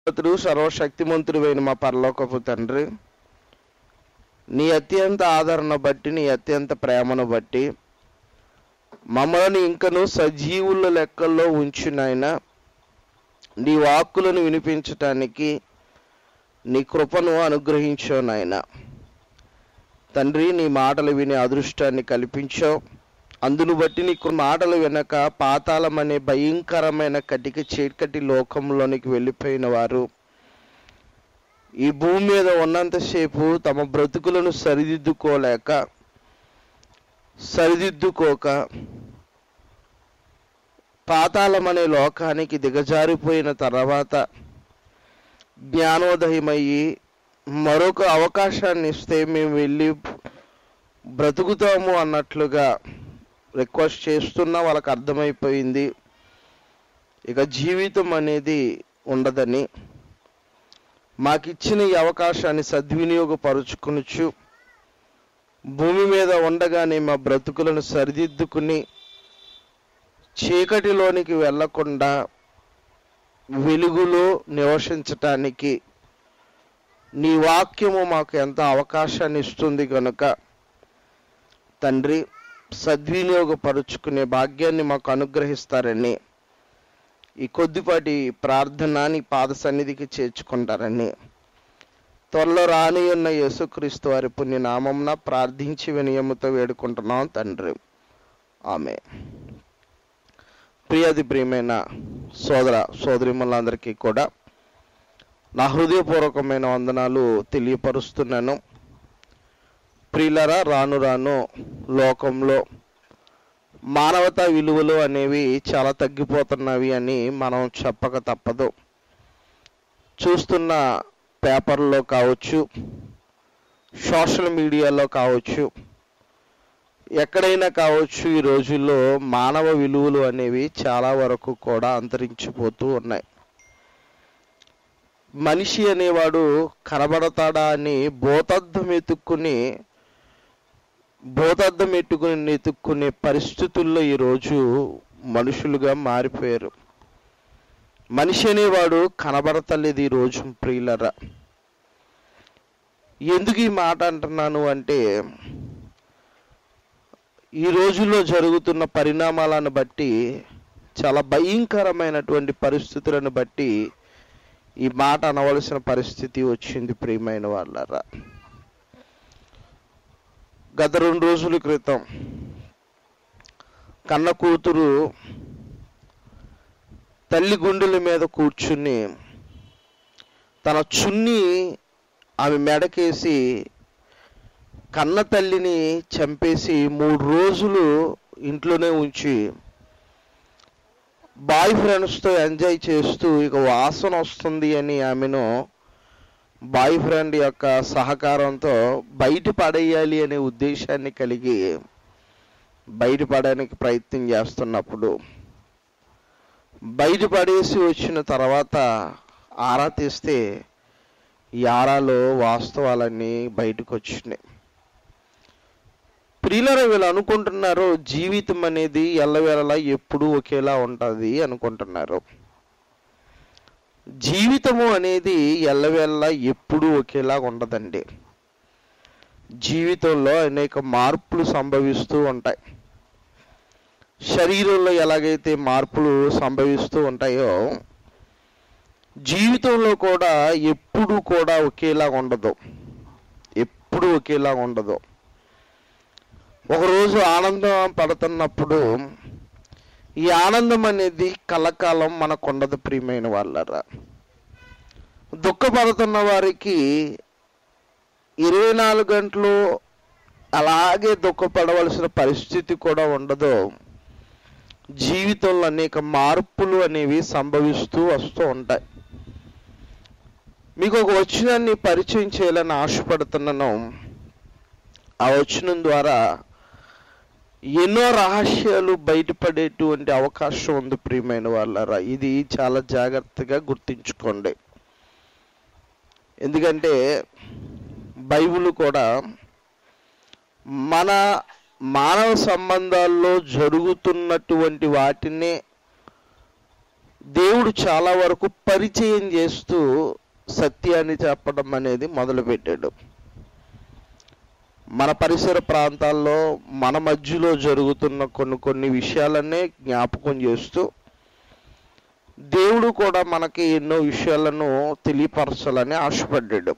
సర్వోన్నతుడు సర్వశక్తిమంతుడువైన మా పరలోకపు తండ్రి నీ అత్యంత ఆదరణ బట్టి నీ అత్యంత ప్రేమను బట్టి మమ్మల్ని ఇంకను సజీవుల లెక్కల్లో ఉంచునైనా నీ వాక్కులను వినిపించటానికి నీ కృపను అనుగ్రహించావు నాయన తండ్రి నీ మాటలు వినే అదృష్టాన్ని కల్పించావు అందును బట్టి నీకు మాటలు వెనక పాతాళం అనే భయంకరమైన కటిక చీకటి లోకంలోనికి వెళ్ళిపోయిన వారు ఈ భూమి మీద ఉన్నంతసేపు తమ బ్రతుకులను సరిదిద్దుకోలేక సరిదిద్దుకోక పాతాళం అనే లోకానికి దిగజారిపోయిన తర్వాత జ్ఞానోదయమయ్యి మరొక అవకాశాన్ని ఇస్తే మేము వెళ్ళి బ్రతుకుతాము అన్నట్లుగా రిక్వెస్ట్ చేస్తున్నా వాళ్ళకి అర్థమైపోయింది ఇక జీవితం అనేది ఉండదని మాకిచ్చిన ఈ అవకాశాన్ని సద్వినియోగపరుచుకునుచు భూమి మీద ఉండగానే మా బ్రతుకులను సరిదిద్దుకుని చీకటిలోనికి వెళ్లకుండా వెలుగులో నివసించటానికి నీ వాక్యము మాకు ఎంత అవకాశాన్ని ఇస్తుంది కనుక తండ్రి సద్వినియోగపరుచుకునే భాగ్యాన్ని మాకు అనుగ్రహిస్తారని ఈ కొద్దిపాటి ప్రార్థన నీ పాద సన్నిధికి చేర్చుకుంటారని త్వరలో రాని ఉన్న యేసుక్రీస్తు వారి పుణ్య నామంన ప్రార్థించి వినియముతో వేడుకుంటున్నాం తండ్రి ఆమె ప్రియాది ప్రియమైన సోదర సోదరిమలందరికీ కూడా నా హృదయపూర్వకమైన వందనాలు తెలియపరుస్తున్నాను ప్రియులరా రాను రాను లోకంలో మానవతా విలువలు అనేవి చాలా తగ్గిపోతున్నవి అని మనం చెప్పక తప్పదు చూస్తున్న పేపర్లో కావచ్చు సోషల్ మీడియాలో కావచ్చు ఎక్కడైనా కావచ్చు ఈ రోజుల్లో మానవ విలువలు అనేవి చాలా వరకు కూడా అంతరించిపోతూ ఉన్నాయి మనిషి అనేవాడు కనబడతాడా అని భూతద్దం ఎత్తుక్కుని భూతద్దం ఎట్టుకుని ఎత్తుక్కునే పరిస్థితుల్లో ఈరోజు మనుషులుగా మారిపోయారు మనిషి అనేవాడు కనబడతలేదు ఈ రోజు ప్రియులరా ఎందుకు ఈ మాట అంటున్నాను అంటే ఈ రోజుల్లో జరుగుతున్న పరిణామాలను బట్టి చాలా భయంకరమైనటువంటి పరిస్థితులను బట్టి ఈ మాట అనవలసిన పరిస్థితి వచ్చింది ప్రియమైన వాళ్ళరా గత రెండు రోజుల క్రితం కన్న కూతురు తల్లి గుండెల మీద కూర్చుని తన చున్ని ఆమె మెడకేసి కన్న తల్లిని చంపేసి మూడు రోజులు ఇంట్లోనే ఉంచి బాయ్ ఫ్రెండ్స్తో ఎంజాయ్ చేస్తూ ఇక వాసన వస్తుంది అని ఆమెను బాయ్ ఫ్రెండ్ యొక్క సహకారంతో బయట పడేయాలి అనే ఉద్దేశాన్ని కలిగి బయట పడడానికి ప్రయత్నం చేస్తున్నప్పుడు బయట పడేసి వచ్చిన తర్వాత ఆరా తీస్తే ఈ ఆరాలో వాస్తవాలన్నీ బయటకు వచ్చినాయి ప్రియులర వీళ్ళు అనుకుంటున్నారు జీవితం అనేది ఎల్లవేళలా ఎప్పుడూ ఒకేలా ఉంటుంది అనుకుంటున్నారు జీవితము అనేది ఎల్లవేళలా ఎప్పుడూ ఒకేలా ఉండదండి జీవితంలో అనేక మార్పులు సంభవిస్తూ ఉంటాయి శరీరంలో ఎలాగైతే మార్పులు సంభవిస్తూ ఉంటాయో జీవితంలో కూడా ఎప్పుడు కూడా ఒకేలా ఉండదు ఎప్పుడు ఒకేలా ఉండదు ఒకరోజు ఆనందం పడుతున్నప్పుడు ఈ ఆనందం అనేది కలకాలం మనకు ఉండదు ప్రియమైన వాళ్ళరా దుఃఖపడుతున్న వారికి ఇరవై నాలుగు గంటలు అలాగే దుఃఖపడవలసిన పరిస్థితి కూడా ఉండదు జీవితంలో అనేక మార్పులు అనేవి సంభవిస్తూ వస్తూ ఉంటాయి మీకు ఒక వచనాన్ని పరిచయం చేయాలని ఆశపడుతున్నాను ఆ వచనం ద్వారా ఎన్నో రహస్యాలు బయటపడేటువంటి అవకాశం ఉంది ప్రియమైన వాళ్ళరా ఇది చాలా జాగ్రత్తగా గుర్తుంచుకోండి ఎందుకంటే బైబిల్ కూడా మన మానవ సంబంధాల్లో జరుగుతున్నటువంటి వాటిని దేవుడు చాలా వరకు పరిచయం చేస్తూ సత్యాన్ని చెప్పడం అనేది మొదలుపెట్టాడు మన పరిసర ప్రాంతాల్లో మన మధ్యలో జరుగుతున్న కొన్ని కొన్ని విషయాలనే జ్ఞాపకం చేస్తూ దేవుడు కూడా మనకి ఎన్నో విషయాలను తెలియపరచాలని ఆశపడ్డాడు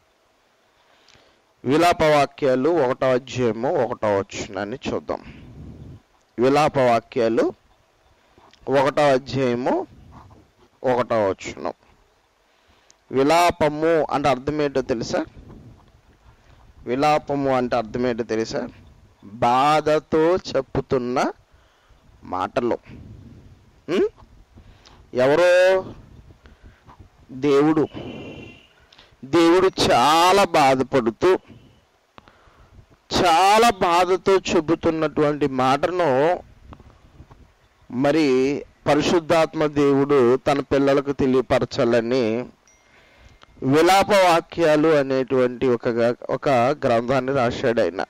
విలాప వాక్యాలు ఒకటో అధ్యాయము ఒకటో వచ్చునని చూద్దాం విలాప వాక్యాలు ఒకటో అధ్యాయము ఒకటో వచ్చును విలాపము అంటే అర్థం ఏంటో తెలుసా విలాపము అంటే అర్థం ఏంటో తెలుసా బాధతో చెప్పుతున్న మాటలు ఉం? ఎవరో దేవుడు దేవుడు చాలా బాధపడుతూ చాలా బాధతో చెబుతున్నటువంటి మాటను మరి పరిశుద్ధాత్మ దేవుడు తన పిల్లలకు తెలియపరచాలని విలాప వాక్యాలు అనేటువంటి ఒక ఒక గ్రంథాన్ని రాశాడు ఆయన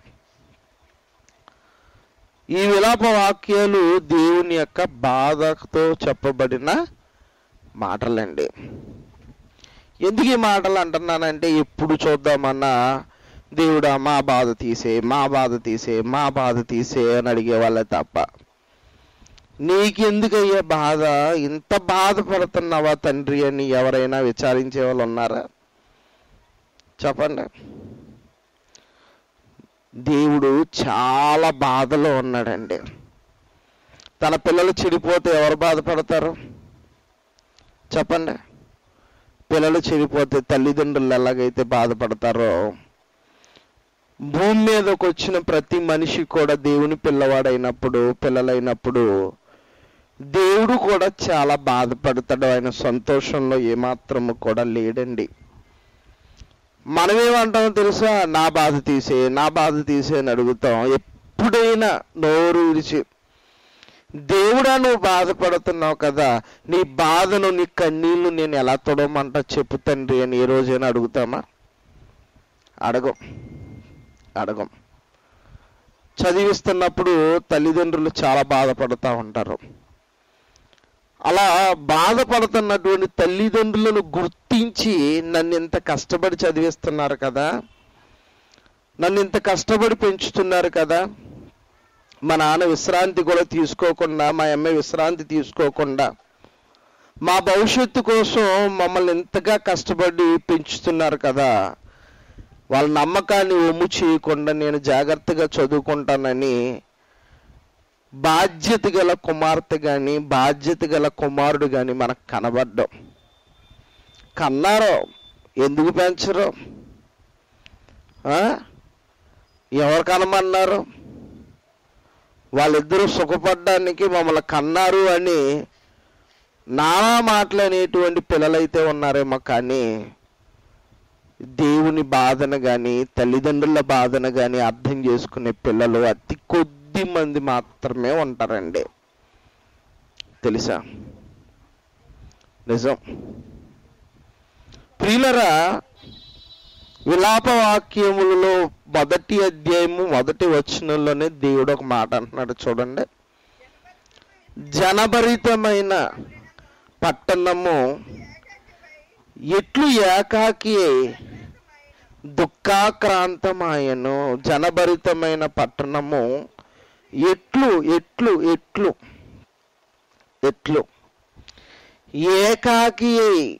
ఈ విలాప వాక్యాలు దేవుని యొక్క బాధతో చెప్పబడిన మాటలండి ఎందుకు ఈ మాటలు అంటున్నానంటే ఎప్పుడు చూద్దామన్నా దేవుడా మా బాధ తీసే మా బాధ తీసే మా బాధ తీసే అని అడిగే వాళ్ళే తప్ప నీకెందుకయ్యే బాధ ఇంత బాధపడుతున్నావా తండ్రి అని ఎవరైనా విచారించే వాళ్ళు ఉన్నారా చెప్పండి దేవుడు చాలా బాధలో ఉన్నాడండి తన పిల్లలు చెడిపోతే ఎవరు బాధపడతారు చెప్పండి పిల్లలు చెడిపోతే తల్లిదండ్రులు ఎలాగైతే బాధపడతారో భూమి మీదకి వచ్చిన ప్రతి మనిషి కూడా దేవుని పిల్లవాడైనప్పుడు పిల్లలైనప్పుడు దేవుడు కూడా చాలా బాధపడతాడు ఆయన సంతోషంలో ఏమాత్రము కూడా లేడండి మనమేమంటామో తెలుసా నా బాధ తీసే నా బాధ తీసే అని అడుగుతాం ఎప్పుడైనా నోరు విడిచి దేవుడా నువ్వు బాధపడుతున్నావు కదా నీ బాధను నీ కన్నీళ్లు నేను ఎలా తొడమంటా చెప్పు తండ్రి అని ఏ రోజైనా అడుగుతామా అడగం అడగం చదివిస్తున్నప్పుడు తల్లిదండ్రులు చాలా బాధపడుతూ ఉంటారు అలా బాధపడుతున్నటువంటి తల్లిదండ్రులను గుర్తించి నన్ను ఇంత కష్టపడి చదివిస్తున్నారు కదా నన్ను ఇంత కష్టపడి పెంచుతున్నారు కదా మా నాన్న విశ్రాంతి కూడా తీసుకోకుండా మా అమ్మాయి విశ్రాంతి తీసుకోకుండా మా భవిష్యత్తు కోసం మమ్మల్ని ఎంతగా కష్టపడి పెంచుతున్నారు కదా వాళ్ళ నమ్మకాన్ని ఒమ్ము చేయకుండా నేను జాగ్రత్తగా చదువుకుంటానని బాధ్యత గల కుమార్తె కానీ బాధ్యత గల కుమారుడు కానీ మనకు కనబడ్డం కన్నారో ఎందుకు పెంచరు ఆ? ఎవరు కనమన్నారు వాళ్ళిద్దరూ సుఖపడడానికి మమ్మల్ని కన్నారు అని నానా మాటలు అనేటువంటి పిల్లలైతే ఉన్నారేమో కానీ దేవుని బాధను కానీ తల్లిదండ్రుల బాధను కానీ అర్థం చేసుకునే పిల్లలు అతి కొద్ది మంది మాత్రమే ఉంటారండి తెలుసా నిజం ప్రియులరా విలాప వాక్యములలో మొదటి అధ్యాయము మొదటి వచనంలోనే దేవుడు ఒక మాట అంటున్నాడు చూడండి జనభరితమైన పట్టణము ఎట్లు ఏకాకి దుఃఖాక్రాంతమాయను జనభరితమైన పట్టణము ఎట్లు ఎట్లు ఎట్లు ఎట్లు ఏకాకి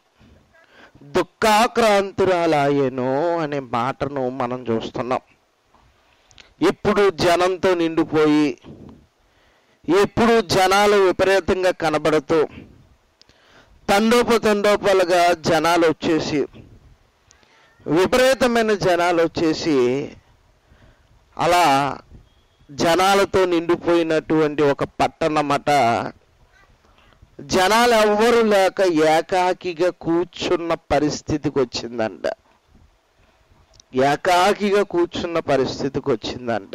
దుఃఖాక్రాంతురాలాయను అనే మాటను మనం చూస్తున్నాం ఇప్పుడు జనంతో నిండిపోయి ఎప్పుడు జనాలు విపరీతంగా కనబడుతూ తండోపతండోపాలుగా జనాలు వచ్చేసి విపరీతమైన జనాలు వచ్చేసి అలా జనాలతో నిండిపోయినటువంటి ఒక పట్టణమట జనాలు ఎవ్వరు లేక ఏకాకిగా కూర్చున్న పరిస్థితికి వచ్చిందంట ఏకాకిగా కూర్చున్న పరిస్థితికి వచ్చిందంట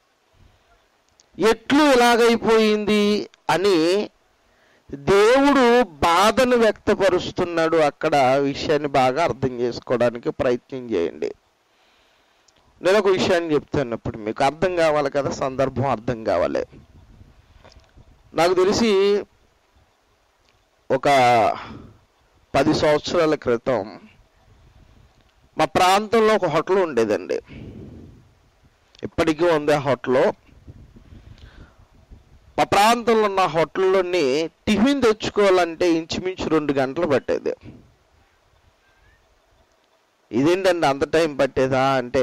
ఎట్లు ఇలాగైపోయింది అని దేవుడు బాధను వ్యక్తపరుస్తున్నాడు అక్కడ విషయాన్ని బాగా అర్థం చేసుకోవడానికి ప్రయత్నం చేయండి నేను ఒక విషయాన్ని చెప్తాను ఇప్పుడు మీకు అర్థం కావాలి కదా సందర్భం అర్థం కావాలి నాకు తెలిసి ఒక పది సంవత్సరాల క్రితం మా ప్రాంతంలో ఒక హోటల్ ఉండేదండి ఇప్పటికీ ఉంది ఆ హోటల్ మా ప్రాంతంలో ఉన్న హోటల్లోని టిఫిన్ తెచ్చుకోవాలంటే ఇంచుమించు రెండు గంటలు పట్టేది ఇదేంటండి అంత టైం పట్టేదా అంటే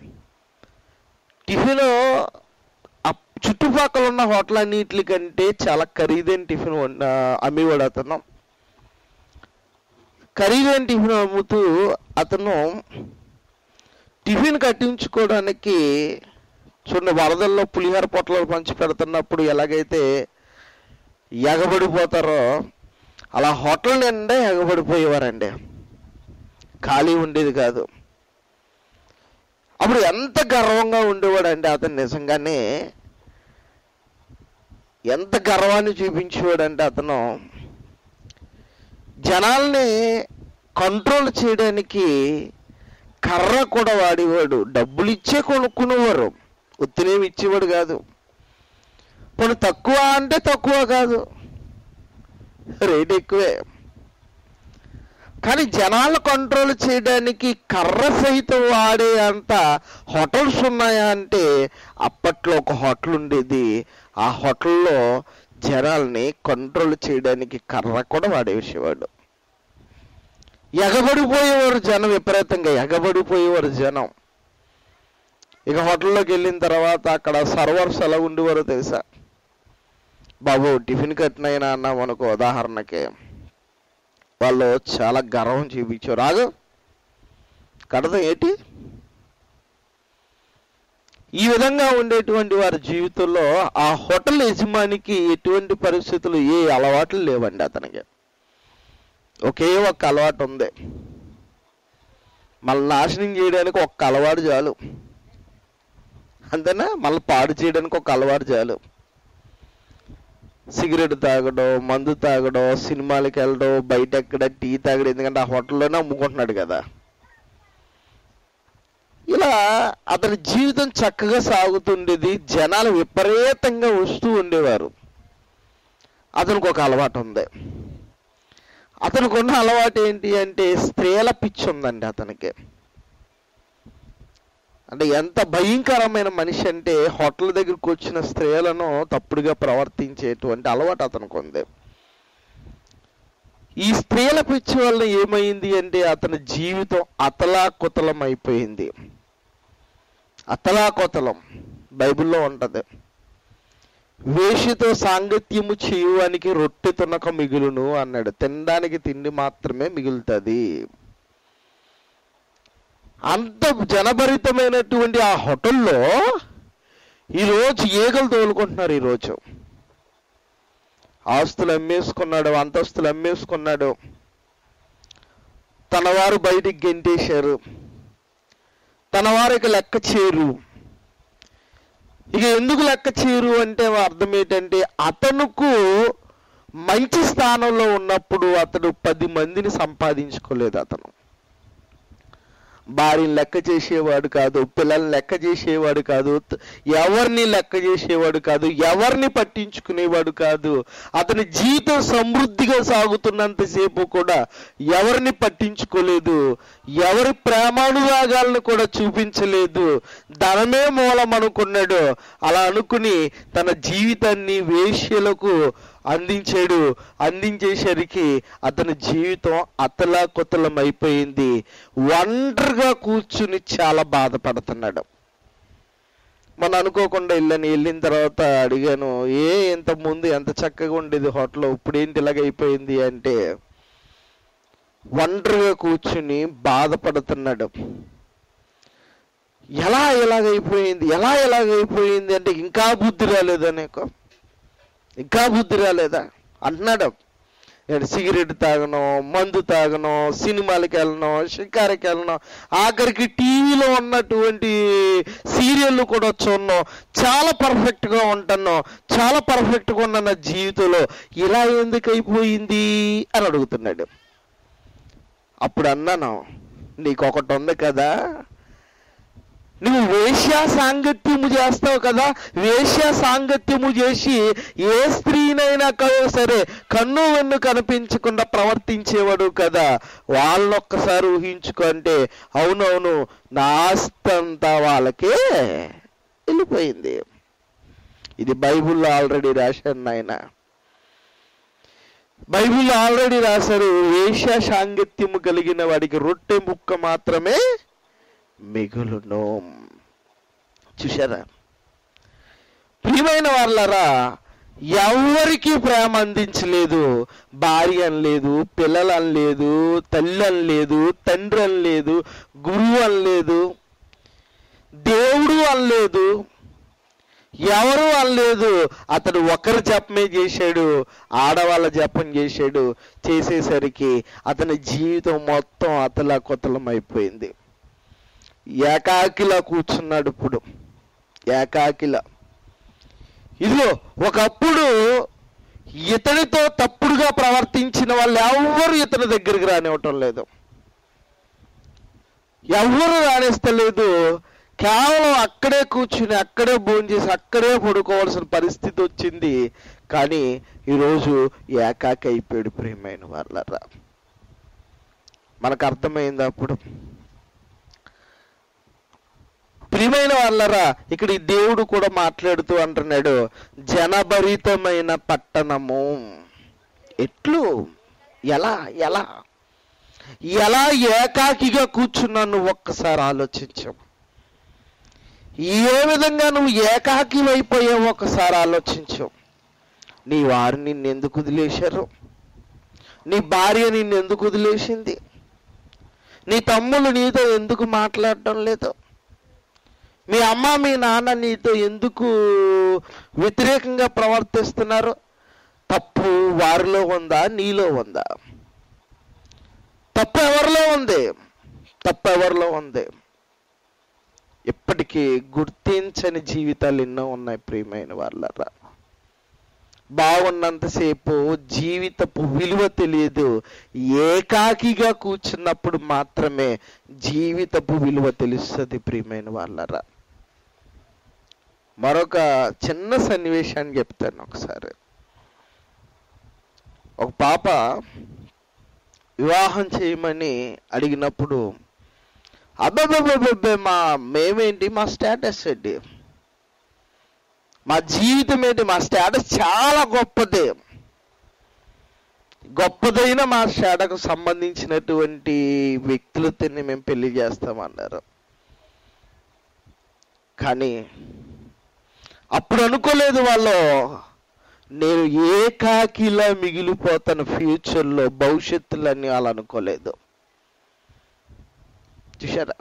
టిఫిన్ ఆ చుట్టుపక్కల ఉన్న హోటల్ అన్నిటి కంటే చాలా ఖరీదైన టిఫిన్ వండ- అమ్మేవాడు అతను ఖరీదైన టిఫిన్ అమ్ముతూ అతను టిఫిన్ కట్టించుకోవడానికి చూడండి వరదల్లో పులిహోర పొట్లాలు పంచి పెడుతున్నప్పుడు ఎలాగైతే ఎగబడిపోతారో అలా హోటల్ నిండా ఎగబడిపోయేవారండి ఖాళీ ఉండేది కాదు అప్పుడు ఎంత గర్వంగా ఉండేవాడండి అతను నిజంగానే ఎంత గర్వాన్ని చూపించేవాడంటే అతను జనాల్ని కంట్రోల్ చేయడానికి కర్ర కూడా వాడేవాడు డబ్బులు ఇచ్చే కొనుక్కునేవారు ఉత్తినేమి ఇచ్చేవాడు కాదు పోనీ తక్కువ అంటే తక్కువ కాదు రేట్ ఎక్కువే కానీ జనాలు కంట్రోల్ చేయడానికి కర్ర సహితం వాడే అంత హోటల్స్ ఉన్నాయా అంటే అప్పట్లో ఒక హోటల్ ఉండేది ఆ హోటల్లో జనాల్ని కంట్రోల్ చేయడానికి కర్ర కూడా వాడేసేవాడు ఎగబడిపోయేవారు జనం విపరీతంగా ఎగబడిపోయేవారు జనం ఇక హోటల్లోకి వెళ్ళిన తర్వాత అక్కడ సర్వర్స్ ఎలా ఉండేవారో తెలుసా బాబు టిఫిన్ కట్టినైనా అన్నాం అనుకో ఉదాహరణకి వాళ్ళు చాలా గర్వం చూపించారు రాదు కడత ఏంటి ఈ విధంగా ఉండేటువంటి వారి జీవితంలో ఆ హోటల్ యజమానికి ఎటువంటి పరిస్థితులు ఏ అలవాట్లు లేవండి అతనికి ఒకే ఒక్క అలవాటు ఉంది మళ్ళీ నాశనం చేయడానికి ఒక్క అలవాటు చాలు అంతేనా మళ్ళీ పాడు చేయడానికి ఒక అలవాటు చాలు సిగరెట్ తాగడం మందు తాగడం సినిమాలకి వెళ్ళడం బయట ఎక్కడ టీ తాగడం ఎందుకంటే ఆ హోటల్లోనే అమ్ముకుంటున్నాడు కదా ఇలా అతని జీవితం చక్కగా సాగుతుండేది జనాలు విపరీతంగా వస్తూ ఉండేవారు అతనికి ఒక అలవాటు ఉంది అతనికి ఉన్న అలవాటు ఏంటి అంటే స్త్రీల పిచ్చి ఉందండి అతనికి అంటే ఎంత భయంకరమైన మనిషి అంటే హోటల్ దగ్గరికి వచ్చిన స్త్రీలను తప్పుడుగా ప్రవర్తించేటువంటి అలవాటు అతనికి ఉంది ఈ స్త్రీల పిచ్చి వల్ల ఏమైంది అంటే అతని జీవితం అతలాకుతలం అయిపోయింది అతలాకుతలం బైబిల్లో ఉంటది వేషితో సాంగత్యము చేయువానికి రొట్టె తునక మిగులును అన్నాడు తినడానికి తిండి మాత్రమే మిగులుతుంది అంత జనభరితమైనటువంటి ఆ హోటల్లో ఈరోజు ఈగలు తోలుకుంటున్నారు ఈరోజు ఆస్తులు అమ్మేసుకున్నాడు అంతస్తులు అమ్మేసుకున్నాడు తన వారు బయటికి గెంటేశారు తన వారికి లెక్క చేరు ఇక ఎందుకు లెక్క చేయరు అంటే అర్థం ఏంటంటే అతనుకు మంచి స్థానంలో ఉన్నప్పుడు అతడు పది మందిని సంపాదించుకోలేదు అతను భార్యని లెక్క చేసేవాడు కాదు పిల్లల్ని లెక్క చేసేవాడు కాదు త- ఎవరిని లెక్క చేసేవాడు కాదు ఎవరిని పట్టించుకునేవాడు కాదు అతని జీవితం సమృద్ధిగా సాగుతున్నంతసేపు కూడా ఎవరిని పట్టించుకోలేదు ఎవరి ప్రేమానురాగాలను కూడా చూపించలేదు ధనమే మూలం అనుకున్నాడు అలా అనుకుని తన జీవితాన్ని వేశ్యలకు అందించాడు అందించేసరికి అతని జీవితం అతలాకుతలం అయిపోయింది ఒంటరిగా కూర్చుని చాలా బాధపడుతున్నాడు మనం అనుకోకుండా వెళ్ళాను వెళ్ళిన తర్వాత అడిగాను ఏ ఇంత ముందు ఎంత చక్కగా ఉండేది హోటల్ ఇప్పుడు ఏంటి ఇలాగ అయిపోయింది అంటే ఒంటరిగా కూర్చుని బాధపడుతున్నాడు ఎలా ఎలాగైపోయింది ఎలా ఎలాగైపోయింది అంటే ఇంకా బుద్ధి రాలేదా నీకు ఇంకా బుద్ధి రాలేదా అంటున్నాడు నేను సిగరెట్ తాగను మందు తాగను సినిమాలకి వెళ్ళను షికారికి వెళ్ళను ఆఖరికి టీవీలో ఉన్నటువంటి సీరియల్ కూడా చూడను చాలా పర్ఫెక్ట్గా ఉంటాను చాలా పర్ఫెక్ట్గా ఉన్న నా జీవితంలో ఇలా ఎందుకు అయిపోయింది అని అడుగుతున్నాడు అప్పుడు అన్నాను నీకు ఒకటి ఉంది కదా నువ్వు వేశ్యా సాంగత్యము చేస్తావు కదా వేశ్యా సాంగత్యము చేసి ఏ స్త్రీనైనా కదా సరే కన్ను వెన్ను కనిపించకుండా ప్రవర్తించేవాడు కదా వాళ్ళొక్కసారి ఊహించుకుంటే అవునవును నా ఆస్తి అంతా వాళ్ళకే వెళ్ళిపోయింది ఇది బైబిల్లో ఆల్రెడీ రాశాను నాయన బైబిల్లో ఆల్రెడీ రాశారు వేశ్య సాంగత్యము కలిగిన వాడికి రొట్టె ముక్క మాత్రమే మిగులును చూశారా ప్రియమైన వాళ్ళరా ఎవరికి ప్రేమ అందించలేదు భార్య అని లేదు పిల్లలు అని లేదు తల్లి అని లేదు తండ్రి అని లేదు గురువు అని లేదు దేవుడు అనలేదు ఎవరు అనలేదు అతడు ఒకరి జపమే చేశాడు ఆడవాళ్ళ జపం చేశాడు చేసేసరికి అతని జీవితం మొత్తం అతలా కొతలం అయిపోయింది ఏకాకిలా కూర్చున్నాడు ఇప్పుడు ఏకాకిలా ఇదిగో ఒకప్పుడు ఇతనితో తప్పుడుగా ప్రవర్తించిన వాళ్ళు ఎవ్వరు ఇతని దగ్గరికి రానివ్వటం లేదు ఎవ్వరు రాణిస్తలేదు కేవలం అక్కడే కూర్చుని అక్కడే భోంచేసి అక్కడే పడుకోవాల్సిన పరిస్థితి వచ్చింది కానీ ఈరోజు ఏకాకి అయిపోయాడు ప్రియమైన వాళ్ళరా మనకు అర్థమైంది అప్పుడు ప్రియమైన వాళ్ళరా ఇక్కడ ఈ దేవుడు కూడా మాట్లాడుతూ అంటున్నాడు జనభరితమైన పట్టణము ఎట్లు ఎలా ఎలా ఎలా ఏకాకిగా కూర్చున్నావు నువ్వు ఒక్కసారి ఆలోచించు ఏ విధంగా నువ్వు ఏకాకి అయిపోయావు ఒకసారి ఆలోచించు నీ వారు నిన్ను ఎందుకు వదిలేశారు నీ భార్య నిన్ను ఎందుకు వదిలేసింది నీ తమ్ముళ్ళు నీతో ఎందుకు మాట్లాడటం లేదు మీ అమ్మ మీ నాన్న నీతో ఎందుకు వ్యతిరేకంగా ప్రవర్తిస్తున్నారు తప్పు వారిలో ఉందా నీలో ఉందా తప్పు ఎవరిలో ఉంది తప్పు ఎవరిలో ఉంది ఇప్పటికీ గుర్తించని జీవితాలు ఎన్నో ఉన్నాయి ప్రియమైన వాళ్ళరా బాగున్నంతసేపు జీవితపు విలువ తెలియదు ఏకాకిగా కూర్చున్నప్పుడు మాత్రమే జీవితపు విలువ తెలుస్తుంది ప్రియమైన వాళ్ళరా మరొక చిన్న సన్నివేశాన్ని చెప్తాను ఒకసారి ఒక పాప వివాహం చేయమని అడిగినప్పుడు అబ్బబ్బబ్బబ్బే మా మేమేంటి మా స్టేటస్ ఏంటి మా జీవితం ఏంటి మా స్టేటస్ చాలా గొప్పది గొప్పదైన మా స్టేటకు సంబంధించినటువంటి వ్యక్తులతోనే మేము పెళ్లి చేస్తామన్నారు కానీ అప్పుడు అనుకోలేదు వాళ్ళు నేను ఏకాకిలా మిగిలిపోతాను ఫ్యూచర్లో భవిష్యత్తులో అని వాళ్ళు అనుకోలేదు చూశారా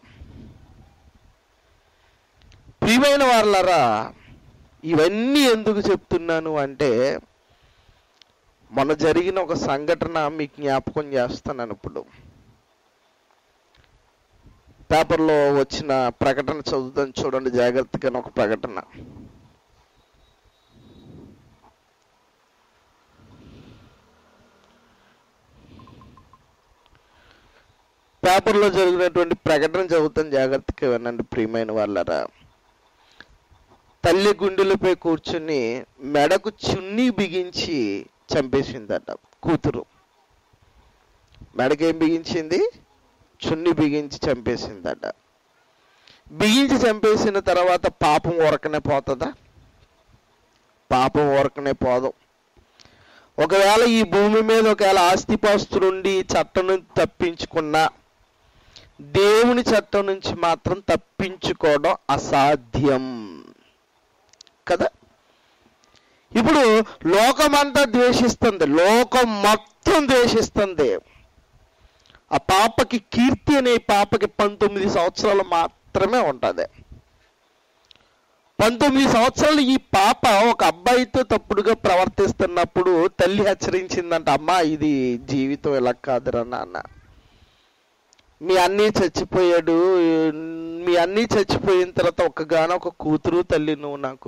ప్రియమైన వాళ్ళరా ఇవన్నీ ఎందుకు చెప్తున్నాను అంటే మొన్న జరిగిన ఒక సంఘటన మీకు జ్ఞాపకం చేస్తున్నాను ఇప్పుడు పేపర్లో వచ్చిన ప్రకటన చదువుతాను చూడండి జాగ్రత్తగా ఒక ప్రకటన పేపర్లో జరిగినటువంటి ప్రకటన చదువుతాను జాగ్రత్తగా వినండి ప్రియమైన వాళ్ళరా తల్లి గుండెలపై కూర్చుని మెడకు చున్నీ బిగించి చంపేసిందట కూతురు మెడకేం బిగించింది చున్ని బిగించి చంపేసిందట బిగించి చంపేసిన తర్వాత పాపం ఊరకనే పోతుందా పాపం ఊరకనే పోదు ఒకవేళ ఈ భూమి మీద ఒకవేళ ఆస్తిపాస్తులుండి చట్టం నుంచి తప్పించుకున్నా దేవుని చట్టం నుంచి మాత్రం తప్పించుకోవడం అసాధ్యం కదా ఇప్పుడు లోకమంతా ద్వేషిస్తుంది లోకం మొత్తం ద్వేషిస్తుంది ఆ పాపకి కీర్తి అనే పాపకి పంతొమ్మిది సంవత్సరాలు మాత్రమే ఉంటుంది పంతొమ్మిది సంవత్సరాలు ఈ పాప ఒక అబ్బాయితో తప్పుడుగా ప్రవర్తిస్తున్నప్పుడు తల్లి హెచ్చరించిందంట అమ్మా ఇది జీవితం ఇలా కాదురా నాన్న మీ అన్నీ చచ్చిపోయాడు మీ అన్నీ చచ్చిపోయిన తర్వాత ఒక్కగానో ఒక కూతురు తల్లి నువ్వు నాకు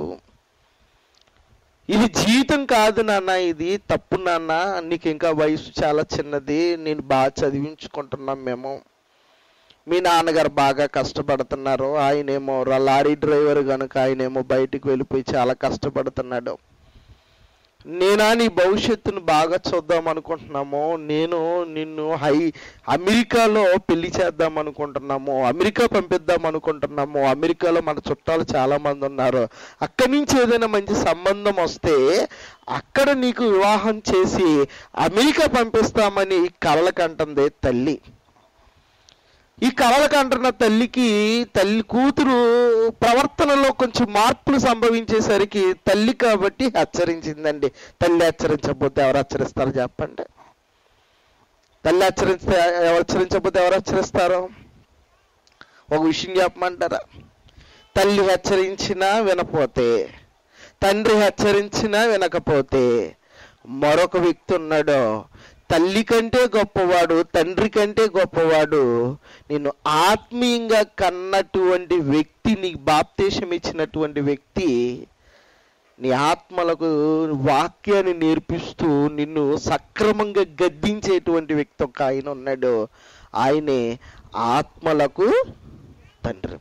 ఇది జీవితం కాదు నాన్న ఇది తప్పు నాన్న నీకు ఇంకా వయసు చాలా చిన్నది నేను బాగా చదివించుకుంటున్నాం మేము మీ నాన్నగారు బాగా కష్టపడుతున్నారు ఆయనేమో ర- లారీ డ్రైవర్ కనుక ఆయనేమో బయటికి వెళ్ళిపోయి చాలా కష్టపడుతున్నాడు నేనా నీ భవిష్యత్తును బాగా చూద్దాం అనుకుంటున్నాము నేను నిన్ను హై అమెరికాలో పెళ్లి చేద్దాం అనుకుంటున్నాము అమెరికా పంపిద్దాం అనుకుంటున్నాము అమెరికాలో మన చుట్టాలు చాలా మంది ఉన్నారు అక్కడి నుంచి ఏదైనా మంచి సంబంధం వస్తే అక్కడ నీకు వివాహం చేసి అమెరికా పంపిస్తామని కలలు కంటుంది తల్లి ఈ కలలు కంటున్న తల్లికి తల్లి కూతురు ప్రవర్తనలో కొంచెం మార్పులు సంభవించేసరికి తల్లి కాబట్టి హెచ్చరించిందండి తల్లి హెచ్చరించకపోతే ఎవరు హెచ్చరిస్తారు చెప్పండి తల్లి హెచ్చరిస్తే ఎవరు హెచ్చరించకపోతే ఎవరు హెచ్చరిస్తారు ఒక విషయం చెప్పమంటారా తల్లి హెచ్చరించినా వినపోతే తండ్రి హెచ్చరించినా వినకపోతే మరొక వ్యక్తి ఉన్నాడు తల్లి కంటే గొప్పవాడు తండ్రి కంటే గొప్పవాడు నిన్ను ఆత్మీయంగా కన్నటువంటి వ్యక్తి నీకు బాప్తేశం ఇచ్చినటువంటి వ్యక్తి నీ ఆత్మలకు వాక్యాన్ని నేర్పిస్తూ నిన్ను సక్రమంగా గద్దించేటువంటి వ్యక్తి ఒక ఆయన ఉన్నాడు ఆయనే ఆత్మలకు తండ్రి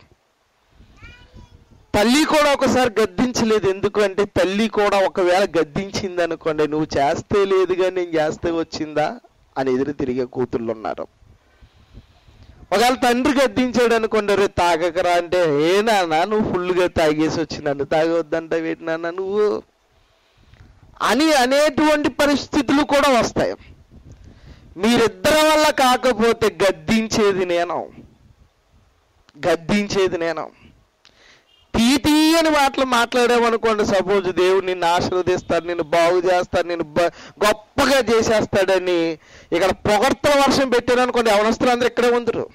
తల్లి కూడా ఒకసారి గద్దించలేదు ఎందుకు అంటే తల్లి కూడా ఒకవేళ గద్దించింది అనుకోండి నువ్వు చేస్తే లేదుగా నేను చేస్తే వచ్చిందా అని ఎదురు తిరిగే కూతుళ్ళు ఉన్నారు ఒకవేళ తండ్రి గద్దించాడు అనుకోండి రే తాగకరా అంటే ఏ నాన్న నువ్వు ఫుల్గా తాగేసి వచ్చి నన్ను తాగొద్దంట వేటి నాన్న నువ్వు అని అనేటువంటి పరిస్థితులు కూడా వస్తాయి మీరిద్దరి వల్ల కాకపోతే గద్దించేది నేను గద్దించేది నేను తీ తీయని మాటలు మాట్లాడామనుకోండి సపోజ్ దేవుడు నిన్ను ఆశీర్వదిస్తాడు నిన్ను బాగు చేస్తాడు నిన్ను బ- గొప్పగా చేసేస్తాడని ఇక్కడ పొగడ్తల వర్షం పెట్టారు అనుకోండి ఎవరొస్తారు అందరూ ఇక్కడే ఉందరు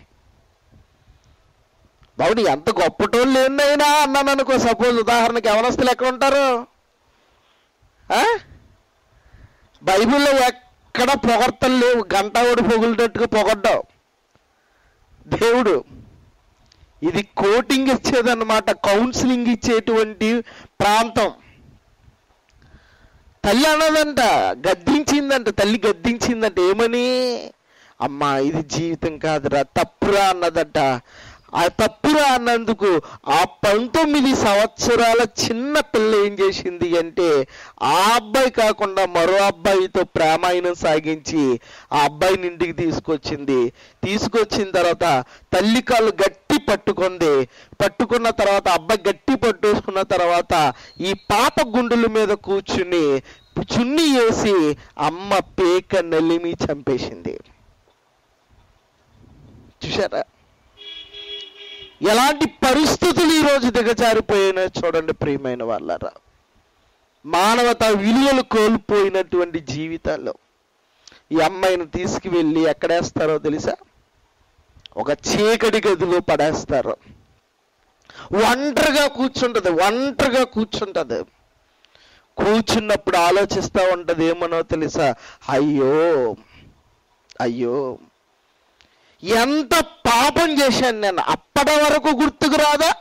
బాబు ఎంత గొప్పటోళ్ళు ఏందైనా అన్నాను అనుకో సపోజ్ ఉదాహరణకి ఎవరస్తులు ఎక్కడ ఉంటారు ఆ? బైబిల్లో ఎక్కడ పొగడ్తలు లేవు గంట ఓడి పొగులుటట్టుగా పొగడ్డావు దేవుడు ఇది కోటింగ్ ఇచ్చేదన్నమాట కౌన్సిలింగ్ ఇచ్చేటువంటి ప్రాంతం తల్లి అన్నదంట గద్దించిందంట తల్లి గద్దించిందంట ఏమని అమ్మా ఇది జీవితం కాదురా తప్పురా అన్నదట ఆ తప్పురా అన్నందుకు ఆ పంతొమ్మిది సంవత్సరాల చిన్న పిల్ల ఏం చేసింది అంటే ఆ అబ్బాయి కాకుండా మరో అబ్బాయితో ప్రేమాయణం సాగించి ఆ అబ్బాయిని ఇంటికి తీసుకొచ్చింది తీసుకొచ్చిన తర్వాత తల్లి కాళ్ళు గట్టి పట్టుకుంది పట్టుకున్న తర్వాత అబ్బాయి గట్టి పట్టుకున్న తర్వాత ఈ పాప గుండెల మీద కూర్చుని చున్ని వేసి అమ్మ పేక నలిమి చంపేసింది చూసారా ఎలాంటి పరిస్థితులు ఈరోజు దిగజారిపోయినా చూడండి ప్రియమైన వాళ్ళరా మానవత విలువలు కోల్పోయినటువంటి జీవితాల్లో ఈ అమ్మాయిని తీసుకువెళ్ళి ఎక్కడేస్తారో తెలుసా ఒక చీకటి గదిలో పడేస్తారు ఒంటరిగా కూర్చుంటది ఒంటరిగా కూర్చుంటది కూర్చున్నప్పుడు ఆలోచిస్తూ ఉంటది ఏమనో తెలుసా అయ్యో అయ్యో ఎంత పాపం చేశాను నేను అప్పటి వరకు గుర్తుకు రాదా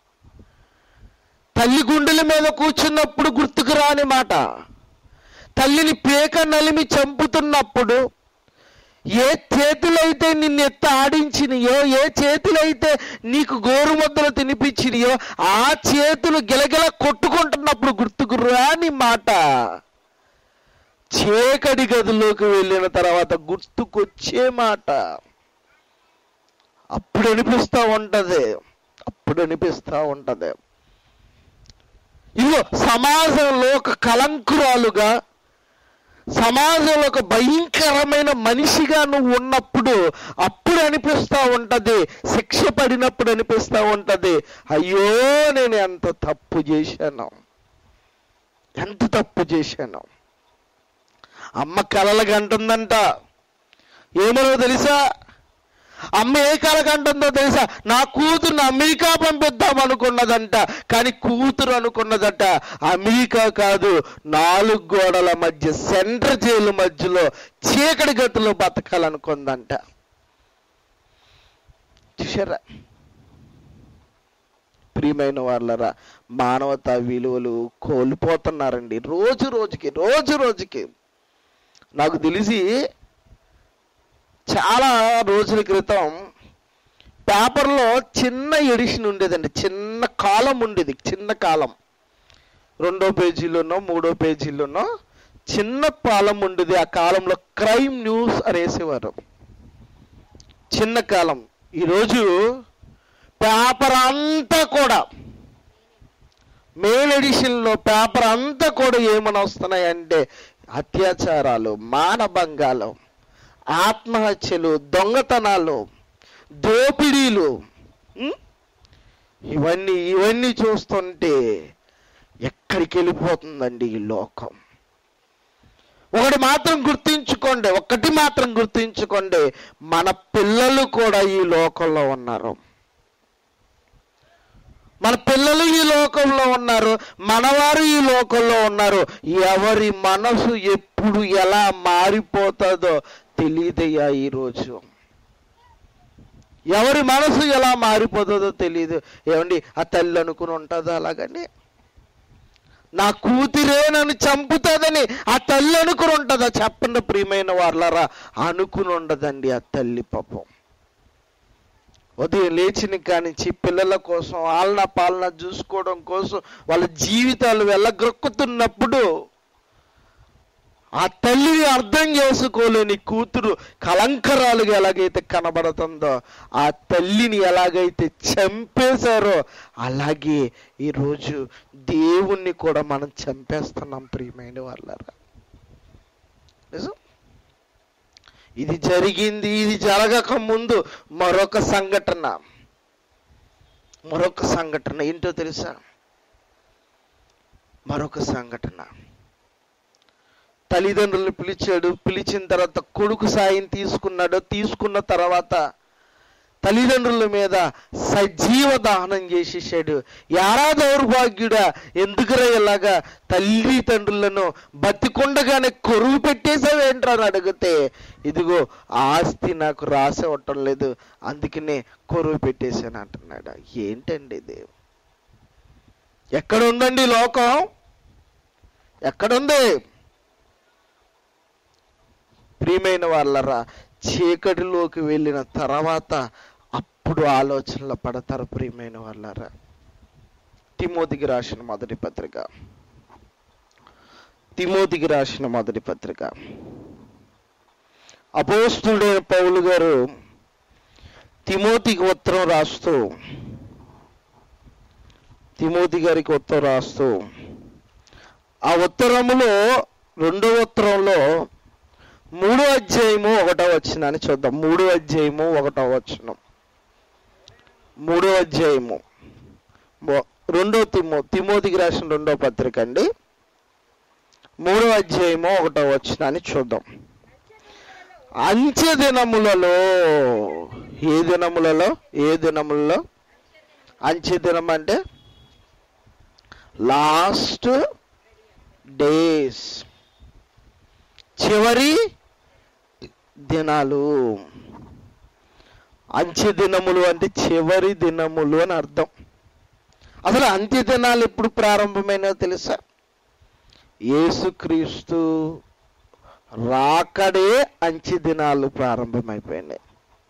తల్లి గుండెల మీద కూర్చున్నప్పుడు గుర్తుకు రాని మాట తల్లిని పేక నలిమి చంపుతున్నప్పుడు ఏ చేతులైతే నిన్ను ఎత్త ఆడించినయో ఏ చేతులైతే నీకు గోరుముద్దలు తినిపించినయో ఆ చేతులు గిలగిల కొట్టుకుంటున్నప్పుడు గుర్తుకు రాని మాట చీకటి గదిలోకి వెళ్ళిన తర్వాత గుర్తుకొచ్చే మాట అప్పుడు అనిపిస్తూ ఉంటది అప్పుడు అనిపిస్తూ ఉంటది ఇదిగో సమాజంలో ఒక కలంకురాలుగా సమాజంలో ఒక భయంకరమైన మనిషిగా నువ్వు ఉన్నప్పుడు అప్పుడు అనిపిస్తూ ఉంటది శిక్ష పడినప్పుడు అనిపిస్తూ ఉంటది అయ్యో నేను ఎంత తప్పు చేశాను ఎంత తప్పు చేశాను అమ్మ కలలు కంటుందంట ఏమనో తెలుసా అమ్మ ఏ కలకంటుందో తెలుసా నా కూతురుని అమెరికా పంపిద్దాం అనుకున్నదంట కానీ కూతురు అనుకున్నదట అమెరికా కాదు నాలుగు గోడల మధ్య సెంటర్ జైలు మధ్యలో చీకటి గట్టులో బతకాలనుకుందంట చూసారా ప్రియమైన వాళ్ళరా మానవతా విలువలు కోల్పోతున్నారండి రోజు రోజుకి రోజు రోజుకి నాకు తెలిసి చాలా రోజుల క్రితం పేపర్లో చిన్న ఎడిషన్ ఉండేదండి చిన్న కాలం ఉండేది చిన్న కాలం రెండో పేజీలోనో మూడో పేజీలోనో చిన్న కాలం ఉండేది ఆ కాలంలో క్రైమ్ న్యూస్ అనేసేవారు చిన్న కాలం ఈరోజు పేపర్ అంతా కూడా మెయిన్ ఎడిషన్లో పేపర్ అంతా కూడా ఏమని వస్తున్నాయంటే అత్యాచారాలు మానభంగాలు ఆత్మహత్యలు దొంగతనాలు దోపిడీలు ఉం? ఇవన్నీ ఇవన్నీ చూస్తుంటే ఎక్కడికి వెళ్ళిపోతుందండి ఈ లోకం ఒకటి మాత్రం గుర్తించుకోండి ఒకటి మాత్రం గుర్తించుకోండి మన పిల్లలు కూడా ఈ లోకంలో ఉన్నారు మన పిల్లలు ఈ లోకంలో ఉన్నారు మనవారు ఈ లోకంలో ఉన్నారు ఎవరి మనసు ఎప్పుడు ఎలా మారిపోతుందో తెలియదయ్యా ఈరోజు ఎవరి మనసు ఎలా మారిపోతుందో తెలియదు ఏమండి ఆ తల్లి అనుకుని ఉంటుందా అలాగని నా కూతురే నన్ను చంపుతుందని ఆ తల్లి అనుకుని ఉంటుందా చెప్పండి ప్రియమైన వాళ్ళరా అనుకుని ఉండదండి ఆ తల్లి పాపం ఉదయం లేచిన కానించి పిల్లల కోసం ఆలన పాలన చూసుకోవడం కోసం వాళ్ళ జీవితాలు వెళ్ళగ్రొక్కుతున్నప్పుడు ఆ తల్లిని అర్థం చేసుకోలేని కూతురు కలంకరాలుగా ఎలాగైతే కనబడుతుందో ఆ తల్లిని ఎలాగైతే చంపేశారో అలాగే ఈరోజు దేవుణ్ణి కూడా మనం చంపేస్తున్నాం ప్రియమైన వాళ్ళరా నిజం ఇది జరిగింది ఇది జరగక ముందు మరొక సంఘటన మరొక సంఘటన ఏంటో తెలుసా మరొక సంఘటన తల్లిదండ్రులను పిలిచాడు పిలిచిన తర్వాత కొడుకు సాయం తీసుకున్నాడు తీసుకున్న తర్వాత తల్లిదండ్రుల మీద సజీవ దహనం చేసేసాడు యారా దౌర్భాగ్యుడా ఎందుకురా ఇలాగా తల్లిదండ్రులను బతికొండగానే కొరువు పెట్టేసావేంట్రా అని అడిగితే ఇదిగో ఆస్తి నాకు రాసి ఇవ్వటం లేదు అందుకనే కొరువు పెట్టేశాను అంటున్నాడు ఏంటండి ఇది ఎక్కడ ఉందండి ఈ లోకం ఎక్కడుంది ప్రియమైన వాళ్ళరా చీకటిలోకి వెళ్ళిన తర్వాత అప్పుడు ఆలోచనలు పడతారు ప్రియమైన వాళ్ళరా తిమోతికి రాసిన మొదటి పత్రిక తిమోతికి రాసిన మొదటి పత్రిక అపోస్తుడైన పౌలు గారు తిమోతికి ఉత్తరం రాస్తూ తిమోతి గారికి ఉత్తరం రాస్తూ ఆ ఉత్తరములో రెండో ఉత్తరంలో మూడో అధ్యాయము ఒకటో వచ్చిన అని చూద్దాం మూడో అధ్యాయము ఒకటో వచ్చిన మూడో అధ్యాయము మొ- రెండో తిమో తిమోతికి రాసిన రెండో పత్రిక అండి మూడో అధ్యాయము ఒకటో వచ్చిన అని చూద్దాం అంచె దినములలో ఏ దినములలో ఏ దినములలో అంచె దినం అంటే లాస్ట్ డేస్ చివరి దినాలు అంత్య దినములు అంటే చివరి దినములు అని అర్థం అసలు అంత్య దినాలు ఎప్పుడు ప్రారంభమైనో తెలుసా యేసుక్రీస్తు రాకడే అంత్య దినాలు ప్రారంభమైపోయినాయి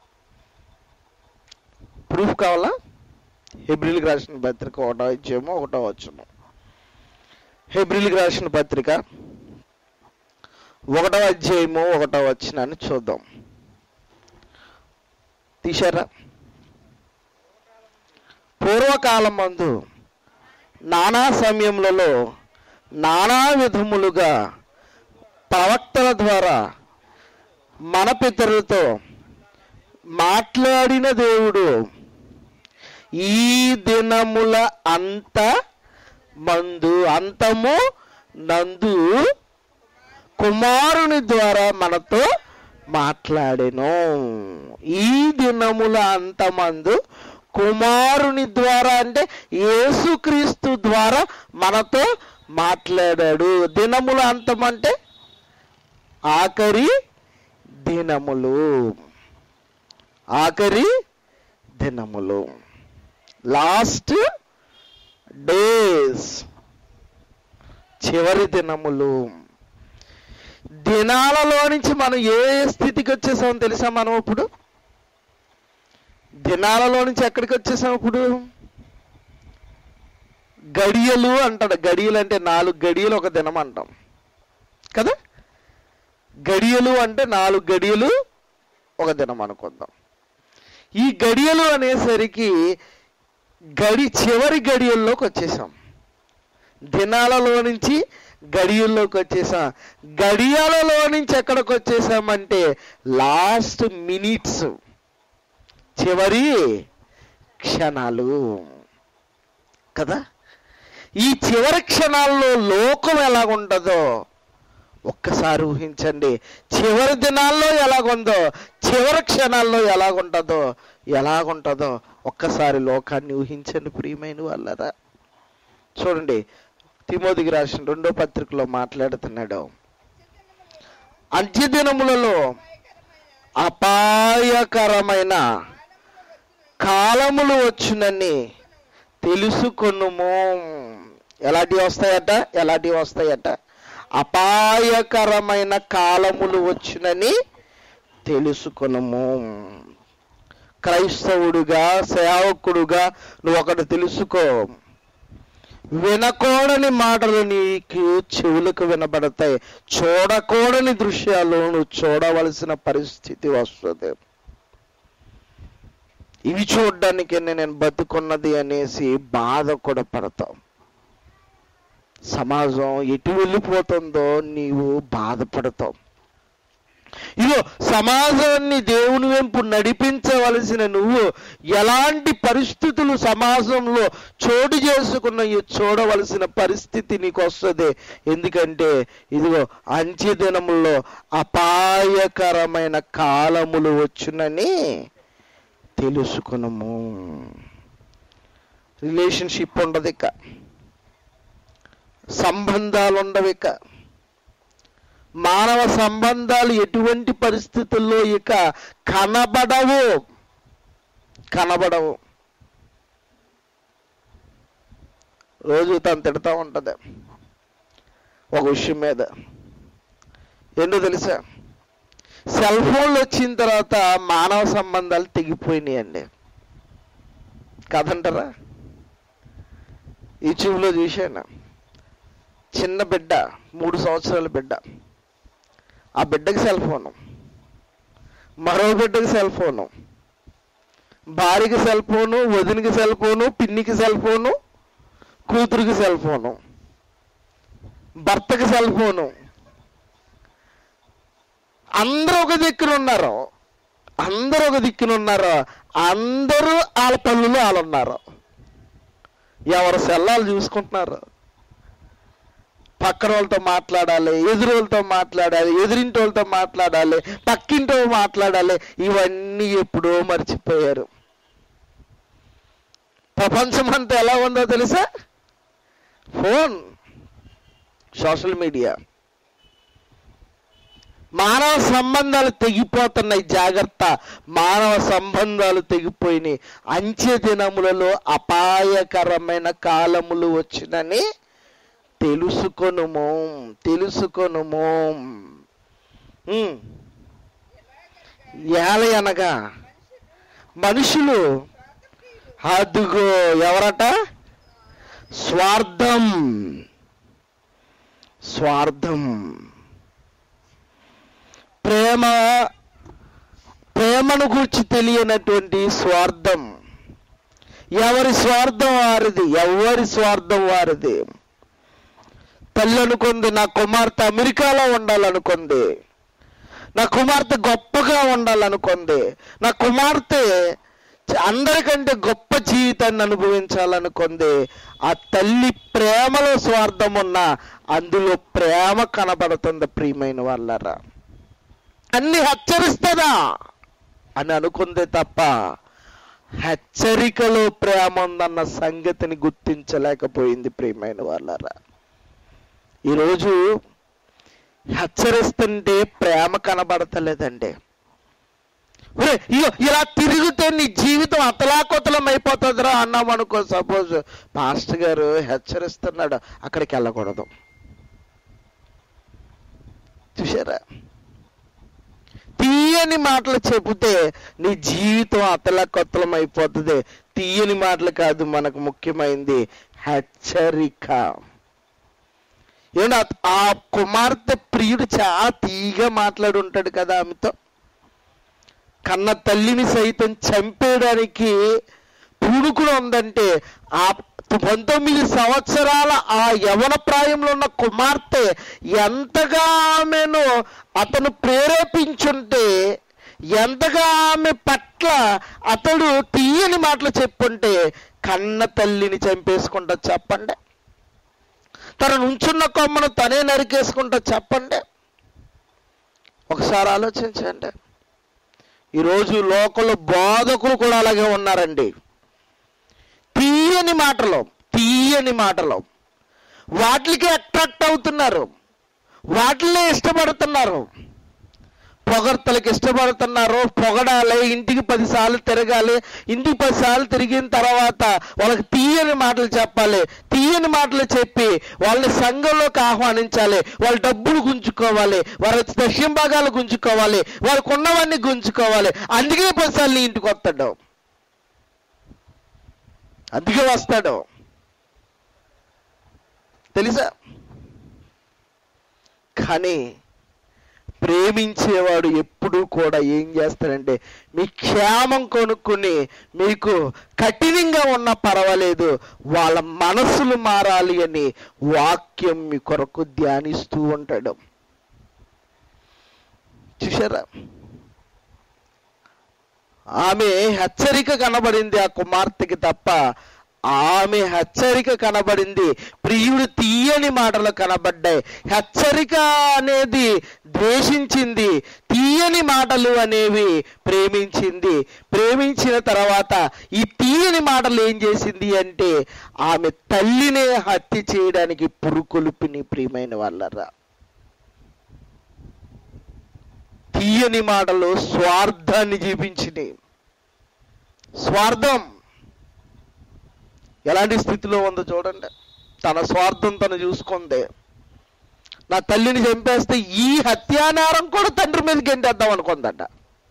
ప్రూఫ్ కావాలా హెబ్రిల్కి రాసిన పత్రిక ఒకటో ఇచ్చేమో ఒకటో వచ్చును హెబ్రిల్కి రాసిన పత్రిక ఒకటో అధ్యాయము ఒకటో వచ్చినాన్ని చూద్దాం తీశారా పూర్వకాలం మందు నానా సమయములలో నానా విధములుగా ప్రవక్తల ద్వారా మన పితరులతో మాట్లాడిన దేవుడు ఈ దినముల అంత మందు అంతము నందు కుమారుని ద్వారా మనతో మాట్లాడెను ఈ దినముల అంతమందు కుమారుని ద్వారా అంటే యేసుక్రీస్తు ద్వారా మనతో మాట్లాడాడు దినముల అంతం అంటే ఆఖరి దినములు ఆఖరి దినములు లాస్ట్ డేస్ చివరి దినములు దినాలలో నుంచి మనం ఏ స్థితికి వచ్చేసామో తెలుసా మనం ఇప్పుడు దినాలలో నుంచి ఎక్కడికి వచ్చేసాం ఇప్పుడు గడియలు అంటాడు గడియలు అంటే నాలుగు గడియలు ఒక దినం అంటాం కదా గడియలు అంటే నాలుగు గడియలు ఒక దినం అనుకుందాం ఈ గడియలు అనేసరికి గడి చివరి గడియల్లోకి వచ్చేసాం దినాలలో నుంచి గడియల్లోకి వచ్చేసాం గడియాలలో నుంచి ఎక్కడికి వచ్చేసామంటే లాస్ట్ మినిట్స్ చివరి క్షణాలు కదా ఈ చివరి క్షణాల్లో లోకం ఎలాగుంటుందో ఒక్కసారి ఊహించండి చివరి దినాల్లో ఎలాగుందో చివరి క్షణాల్లో ఎలాగుంటుందో ఎలాగుంటుందో ఒక్కసారి లోకాన్ని ఊహించండి ప్రియమైన వాళ్ళరా చూడండి తిమోదికి రాసిన రెండో పత్రికలో మాట్లాడుతున్నాడు అంత్యదినములలో అపాయకరమైన కాలములు వచ్చునని తెలుసుకొనుము ఎలాంటివి వస్తాయట ఎలాంటివి వస్తాయట అపాయకరమైన కాలములు వచ్చునని తెలుసుకొనుము క్రైస్తవుడుగా సేవకుడుగా నువ్వు ఒకటి తెలుసుకో వినకూడని మాటలు నీకు చెవులకు వినబడతాయి చూడకూడని దృశ్యాలు నువ్వు చూడవలసిన పరిస్థితి వస్తుంది ఇవి చూడడానికి నేను బతుకున్నది అనేసి బాధ కూడా పడతావు సమాజం ఎటు వెళ్ళిపోతుందో నీవు బాధపడతావు ఇగో సమాజాన్ని దేవుని వెంపు నడిపించవలసిన నువ్వు ఎలాంటి పరిస్థితులు సమాజంలో చోటు చేసుకున్న ఈ చూడవలసిన పరిస్థితి నీకు వస్తుంది ఎందుకంటే ఇదిగో అంచె దినముల్లో అపాయకరమైన కాలములు వచ్చునని తెలుసుకునము రిలేషన్షిప్ ఉండదు ఇక సంబంధాలు ఉండవు ఇక మానవ సంబంధాలు ఎటువంటి పరిస్థితుల్లో ఇక కనబడవు కనబడవు రోజు తను తిడతా ఉంటది ఒక విషయం మీద ఏంటో తెలుసా సెల్ ఫోన్లు వచ్చిన తర్వాత మానవ సంబంధాలు తెగిపోయినాయండి కదంటారా యూట్యూబ్లో చూశాను చిన్న బిడ్డ మూడు సంవత్సరాల బిడ్డ ఆ బిడ్డకి సెల్ ఫోను మరో బిడ్డకి సెల్ ఫోను భార్యకి సెల్ ఫోను వదినికి సెల్ ఫోను పిన్నికి సెల్ ఫోను కూతురికి సెల్ ఫోను భర్తకి సెల్ ఫోను అందరూ ఒక దిక్కున ఉన్నారు అందరూ ఒక దిక్కున ఉన్నారు అందరూ వాళ్ళ పనులు వాళ్ళు ఉన్నారు ఎవరు సెల్లాలు చూసుకుంటున్నారు పక్కన వాళ్ళతో మాట్లాడాలి ఎదురు వాళ్ళతో మాట్లాడాలి ఎదురింటి వాళ్ళతో మాట్లాడాలి పక్కింటి వాళ్ళు మాట్లాడాలి ఇవన్నీ ఎప్పుడో మర్చిపోయారు ప్రపంచం అంతా ఎలా ఉందో తెలుసా ఫోన్ సోషల్ మీడియా మానవ సంబంధాలు తెగిపోతున్నాయి జాగ్రత్త మానవ సంబంధాలు తెగిపోయినాయి అంచె దినములలో అపాయకరమైన కాలములు వచ్చినని తెలుసుకొనుము తెలుసుకొనుము ఉమ్. ఏల అనగా మనుషులు అదుగో ఎవరట స్వార్థం స్వార్థం ప్రేమ ప్రేమను గూర్చి తెలియనటువంటి స్వార్థం ఎవరి స్వార్థం వారిది ఎవరి స్వార్థం వారిది తల్లి అనుకుంది నా కుమార్తె అమెరికాలో ఉండాలనుకుంది నా కుమార్తె గొప్పగా ఉండాలనుకుంది నా కుమార్తె చ- అందరికంటే గొప్ప జీవితాన్ని అనుభవించాలనుకుంది ఆ తల్లి ప్రేమలో స్వార్థం ఉన్నా అందులో ప్రేమ కనబడుతుంది ప్రియమైన వాళ్ళరా అన్ని హెచ్చరిస్తుందా అని అనుకుందే తప్ప హెచ్చరికలో ప్రేమ ఉందన్న సంగతిని గుర్తించలేకపోయింది ప్రియమైన వాళ్ళరా ఈరోజు హెచ్చరిస్తుంటే ప్రేమ కనబడతలేదండి ఒరే, ఇగో ఇలా తిరిగితే నీ జీవితం అతలాకుతలం అయిపోతుందిరా అన్నాం అనుకో సపోజ్ పాస్టర్ గారు హెచ్చరిస్తున్నాడు అక్కడికి వెళ్ళకూడదు చూసారా తీయని మాటలు చెబితే నీ జీవితం అతలకొత్తలం అయిపోతుంది తీయని మాటలు కాదు మనకు ముఖ్యమైనది హెచ్చరిక ఏమంటే ఆ- ఆ కుమార్తె ప్రియుడు చాలా తీగా మాట్లాడి ఉంటాడు కదా ఆమెతో కన్న తల్లిని సైతం చంపేయడానికి పూనుకుని ఉందంటే ఆ పంతొమ్మిది సంవత్సరాల ఆ యవన ప్రాయంలో ఉన్న కుమార్తె ఎంతగా ఆమెను అతను ప్రేరేపించుంటే ఎంతగా ఆమె పట్ల అతడు తీయని మాటలు చెప్పుంటే కన్న తల్లిని చంపేసుకుంటా చెప్పండి తన నుంచున్న కొమ్మను తనే నరికేసుకుంటా చెప్పండి ఒకసారి ఆలోచించండి ఈరోజు లోకల్ బోధకులు కూడా అలాగే ఉన్నారండి తీయని మాటలు తీయని మాటలు వాటికి అట్రాక్ట్ అవుతున్నారు వాటినే ఇష్టపడుతున్నారు పొగడ్తలకు ఇష్టపడుతున్నారు పొగడాలి ఇంటికి పదిసార్లు తిరగాలి ఇంటికి పదిసార్లు తిరిగిన తర్వాత వాళ్ళకి తీయని మాటలు చెప్పాలి తీయని మాటలు చెప్పి వాళ్ళని సంఘంలోకి ఆహ్వానించాలి వాళ్ళ డబ్బులు గుంజుకోవాలి వాళ్ళ దక్షిణ భాగాలు గుంజుకోవాలి వాళ్ళకు ఉన్నవన్నీ గుంజుకోవాలి అందుకే పదిసార్లు నీ ఇంటికి వస్తాడు అందుకే వస్తాడు తెలుసా కానీ ప్రేమించేవాడు ఎప్పుడూ కూడా ఏం చేస్తాడంటే మీ క్షేమం కొనుక్కుని మీకు కఠినంగా ఉన్నా పర్వాలేదు వాళ్ళ మనసులు మారాలి అని వాక్యం మీ కొరకు ధ్యానిస్తూ ఉంటాడు చూసారా ఆమె హెచ్చరిక కనబడింది ఆ కుమార్తెకి తప్ప ఆమె హెచ్చరిక కనబడింది ప్రియుడు తీయని మాటలు కనబడ్డాయి హెచ్చరిక అనేది ద్వేషించింది తీయని మాటలు అనేవి ప్రేమించింది ప్రేమించిన తర్వాత ఈ తీయని మాటలు ఏం చేసింది అంటే ఆమె తల్లినే హత్య చేయడానికి పురుకొలుపిని ప్రియమైన వాళ్ళరా తీయని మాటలు స్వార్థాన్ని చూపించినాయి స్వార్థం ఎలాంటి స్థితిలో ఉందో చూడండి తన స్వార్థం తను చూసుకుంది నా తల్లిని చంపేస్తే ఈ హత్యానేరం కూడా తండ్రి మీద గెంటేద్దాం అనుకుందట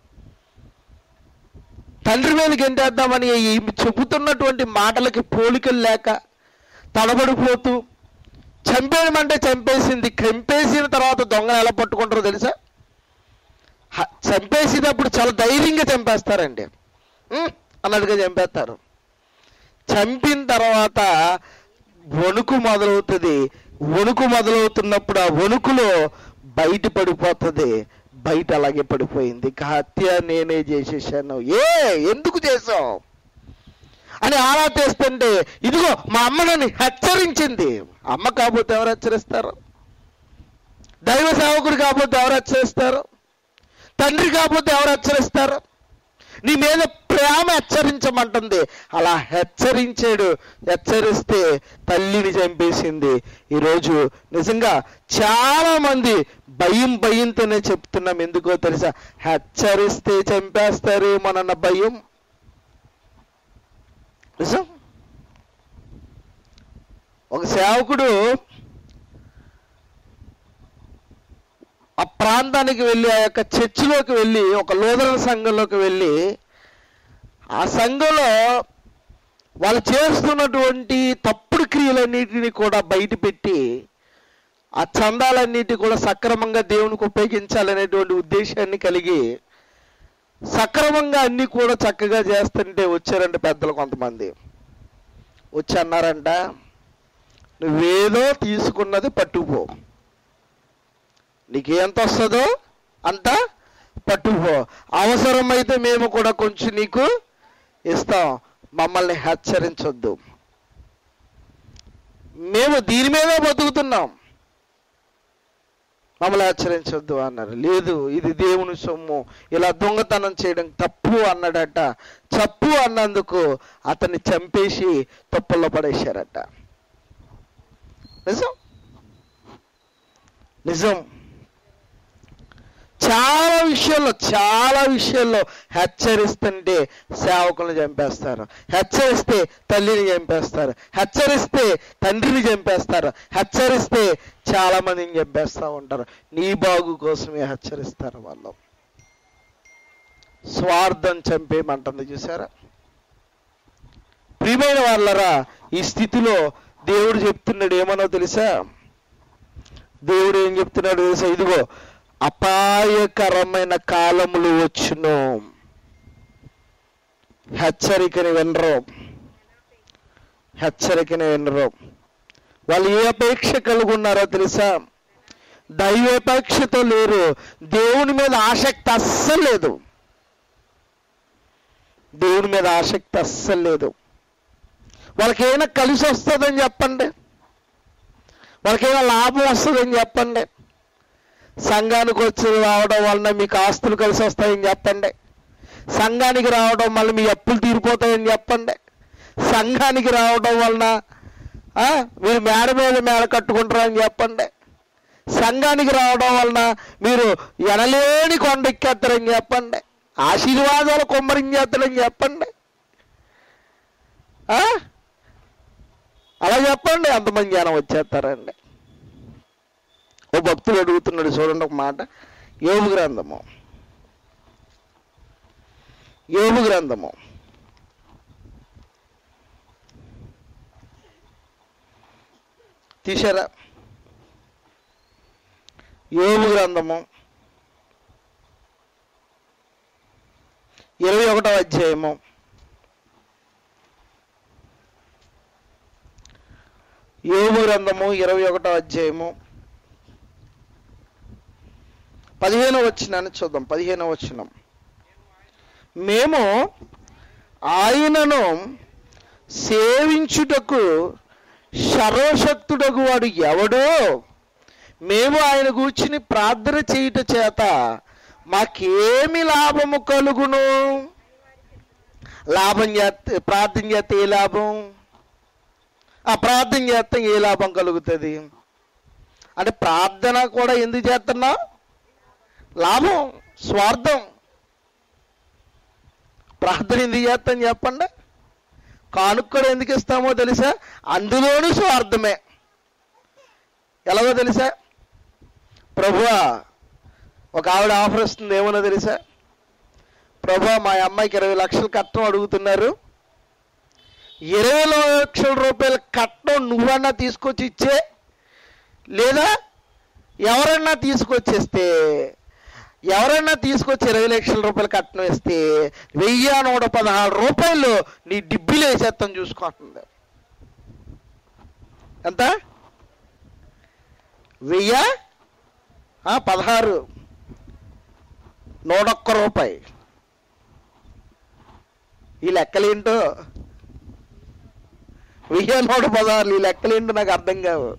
తండ్రి మీద గెంటేద్దామని ఈమె చెబుతున్నటువంటి మాటలకి పోలికలు లేక తడబడిపోతూ చంపేయమంటే చంపేసింది చంపేసిన తర్వాత దొంగను ఎలా పట్టుకుంటారో తెలుసా హ- చంపేసేటప్పుడు చాలా ధైర్యంగా చంపేస్తారండి ఉమ్, అన్నట్టుగా చంపేస్తారు చంపిన తర్వాత వణుకు మొదలవుతుంది వణుకు మొదలవుతున్నప్పుడు ఆ వణుకులో బయట పడిపోతుంది బయట అలాగే పడిపోయింది ఇక హత్య నేనే చేసేసాను ఏ ఎందుకు చేసావు అని ఆరా తీస్తుంటే ఇదిగో మా అమ్మ నన్ను హెచ్చరించింది అమ్మ కాకపోతే ఎవరు హెచ్చరిస్తారు దైవ సేవకుడు కాకపోతే ఎవరు హెచ్చరిస్తారు తండ్రి కాకపోతే ఎవరు హెచ్చరిస్తారు నీ మీద ప్రేమ హెచ్చరించమంటుంది అలా హెచ్చరించాడు హెచ్చరిస్తే తల్లిని చంపేసింది ఈరోజు నిజంగా చాలా మంది భయం భయంతోనే చెప్తున్నాం ఎందుకో తెలుసా హెచ్చరిస్తే చంపేస్తారేమోనన్న భయం నిజం ఒక సేవకుడు ఆ ప్రాంతానికి వెళ్ళి ఆ యొక్క చర్చిలోకి వెళ్ళి ఒక లోదర సంఘంలోకి వెళ్ళి ఆ సంఘంలో వాళ్ళు చేస్తున్నటువంటి తప్పుడు క్రియలన్నిటిని కూడా బయట పెట్టి ఆ చందాలన్నిటి కూడా సక్రమంగా దేవునికి ఉపయోగించాలనేటువంటి ఉద్దేశాన్ని కలిగి సక్రమంగా అన్ని కూడా చక్కగా చేస్తుంటే వచ్చారంట పెద్దలు కొంతమంది వచ్చి అన్నారంట నువ్వేదో తీసుకున్నది పట్టుకుపో నీకు ఎంత వస్తుందో అంత పట్టుకో అవసరమైతే మేము కూడా కొంచెం నీకు ఇస్తాం మమ్మల్ని హెచ్చరించొద్దు మేము దీని మీదే బతుకుతున్నాం మమ్మల్ని హెచ్చరించొద్దు అన్నారు లేదు ఇది దేవుని సొమ్ము ఇలా దొంగతనం చేయడం తప్పు అన్నాడట తప్పు అన్నందుకు అతన్ని చంపేసి తప్పుల్లో పడేశారట నిజం నిజం చాలా విషయాల్లో చాలా విషయాల్లో హెచ్చరిస్తుంటే సేవకులను చంపేస్తారు హెచ్చరిస్తే తల్లిని చంపేస్తారు హెచ్చరిస్తే తండ్రిని చంపేస్తారు హెచ్చరిస్తే చాలా మందిని చంపేస్తూ ఉంటారు నీ బాగు కోసమే హెచ్చరిస్తారు వాళ్ళు స్వార్థం చంపేయమంటుంది చూసారా ప్రియమైన వాళ్ళరా ఈ స్థితిలో దేవుడు చెప్తున్నాడు ఏమనో తెలుసా దేవుడు ఏం చెప్తున్నాడు తెలుసా ఇదిగో అపాయకరమైన కాలములు వచ్చును హెచ్చరికని వినరు హెచ్చరికని వినరు వాళ్ళు ఏ అపేక్ష కలిగి ఉన్నారో తెలుసా దైవపేక్షతో లేరు దేవుని మీద ఆసక్తి అస్సలు లేదు దేవుని మీద ఆసక్తి అస్సలు లేదు వాళ్ళకి ఏమైనా కలిసి వస్తుందని చెప్పండి వాళ్ళకి ఏమైనా లాభం వస్తుందని చెప్పండి సంఘానికి వచ్చి రావడం వలన మీకు ఆస్తులు కలిసి వస్తాయని చెప్పండి సంఘానికి రావడం వల్ల మీ అప్పులు తీరిపోతాయని చెప్పండి సంఘానికి రావడం వలన ఆ, మీరు మేడ మీద మేడ కట్టుకుంటారని చెప్పండి సంఘానికి రావడం వలన మీరు ఎనలేని కొండెక్కేస్తారని చెప్పండి ఆశీర్వాదాలు కుమ్మరించేస్తారని చెప్పండి ఆ? అలా చెప్పండి ఎంతమంది జనం వచ్చేస్తారండి ఓ భక్తుడు అడుగుతున్నాడు చూడండి ఒక మాట యోగు గ్రంథము యోగు గ్రంథము తీశారా యోగు గ్రంథము ఇరవై ఒకటో అధ్యాయము యోగు గ్రంథము ఇరవై ఒకటో అధ్యాయము పదిహేను వచ్చినాన్ని చూద్దాం పదిహేను వచ్చినాం మేము ఆయనను సేవించుటకు సర్వశక్తుడగు వాడు ఎవడో మేము ఆయన కూర్చుని ప్రార్థన చేయుట చేత మాకేమి లాభము కలుగును లాభం చేస్తే ప్రార్థన చేస్తే ఏ లాభం ఆ ప్రార్థన చేస్తే ఏ లాభం కలుగుతుంది అంటే ప్రార్థన కూడా ఎందుకు చేస్తున్నావు లాభం స్వార్థం ప్రార్థన ఎందుకు చేస్తాం చెప్పండి కానుక కూడా ఎందుకు ఇస్తామో తెలుసా అందులోనూ స్వార్థమే ఎలాగో తెలుసా ప్రభువా ఒక ఆవిడ ఆఫర్ ఇస్తుంది ఏమన్నా తెలుసా ప్రభా మా అమ్మాయికి ఇరవై లక్షలు కట్టడం అడుగుతున్నారు ఇరవై లక్షల రూపాయల కట్టడం నువ్వన్నా తీసుకొచ్చి ఇచ్చే లేదా ఎవరన్నా తీసుకొచ్చేస్తే ఎవరన్నా తీసుకొచ్చి ఇరవై లక్షల రూపాయలు కట్నం ఇస్తే వెయ్యి నూట పదహారు రూపాయలు నీ డిబ్బిలో వేసేస్తాం చూసుకుంటుంది ఎంత వెయ్య ఆ, పదహారు నూటొక్క రూపాయి ఈ లెక్కలేంటో వెయ్యి నూట పదహారు ఈ లెక్కలేంటో నాకు అర్థం కావు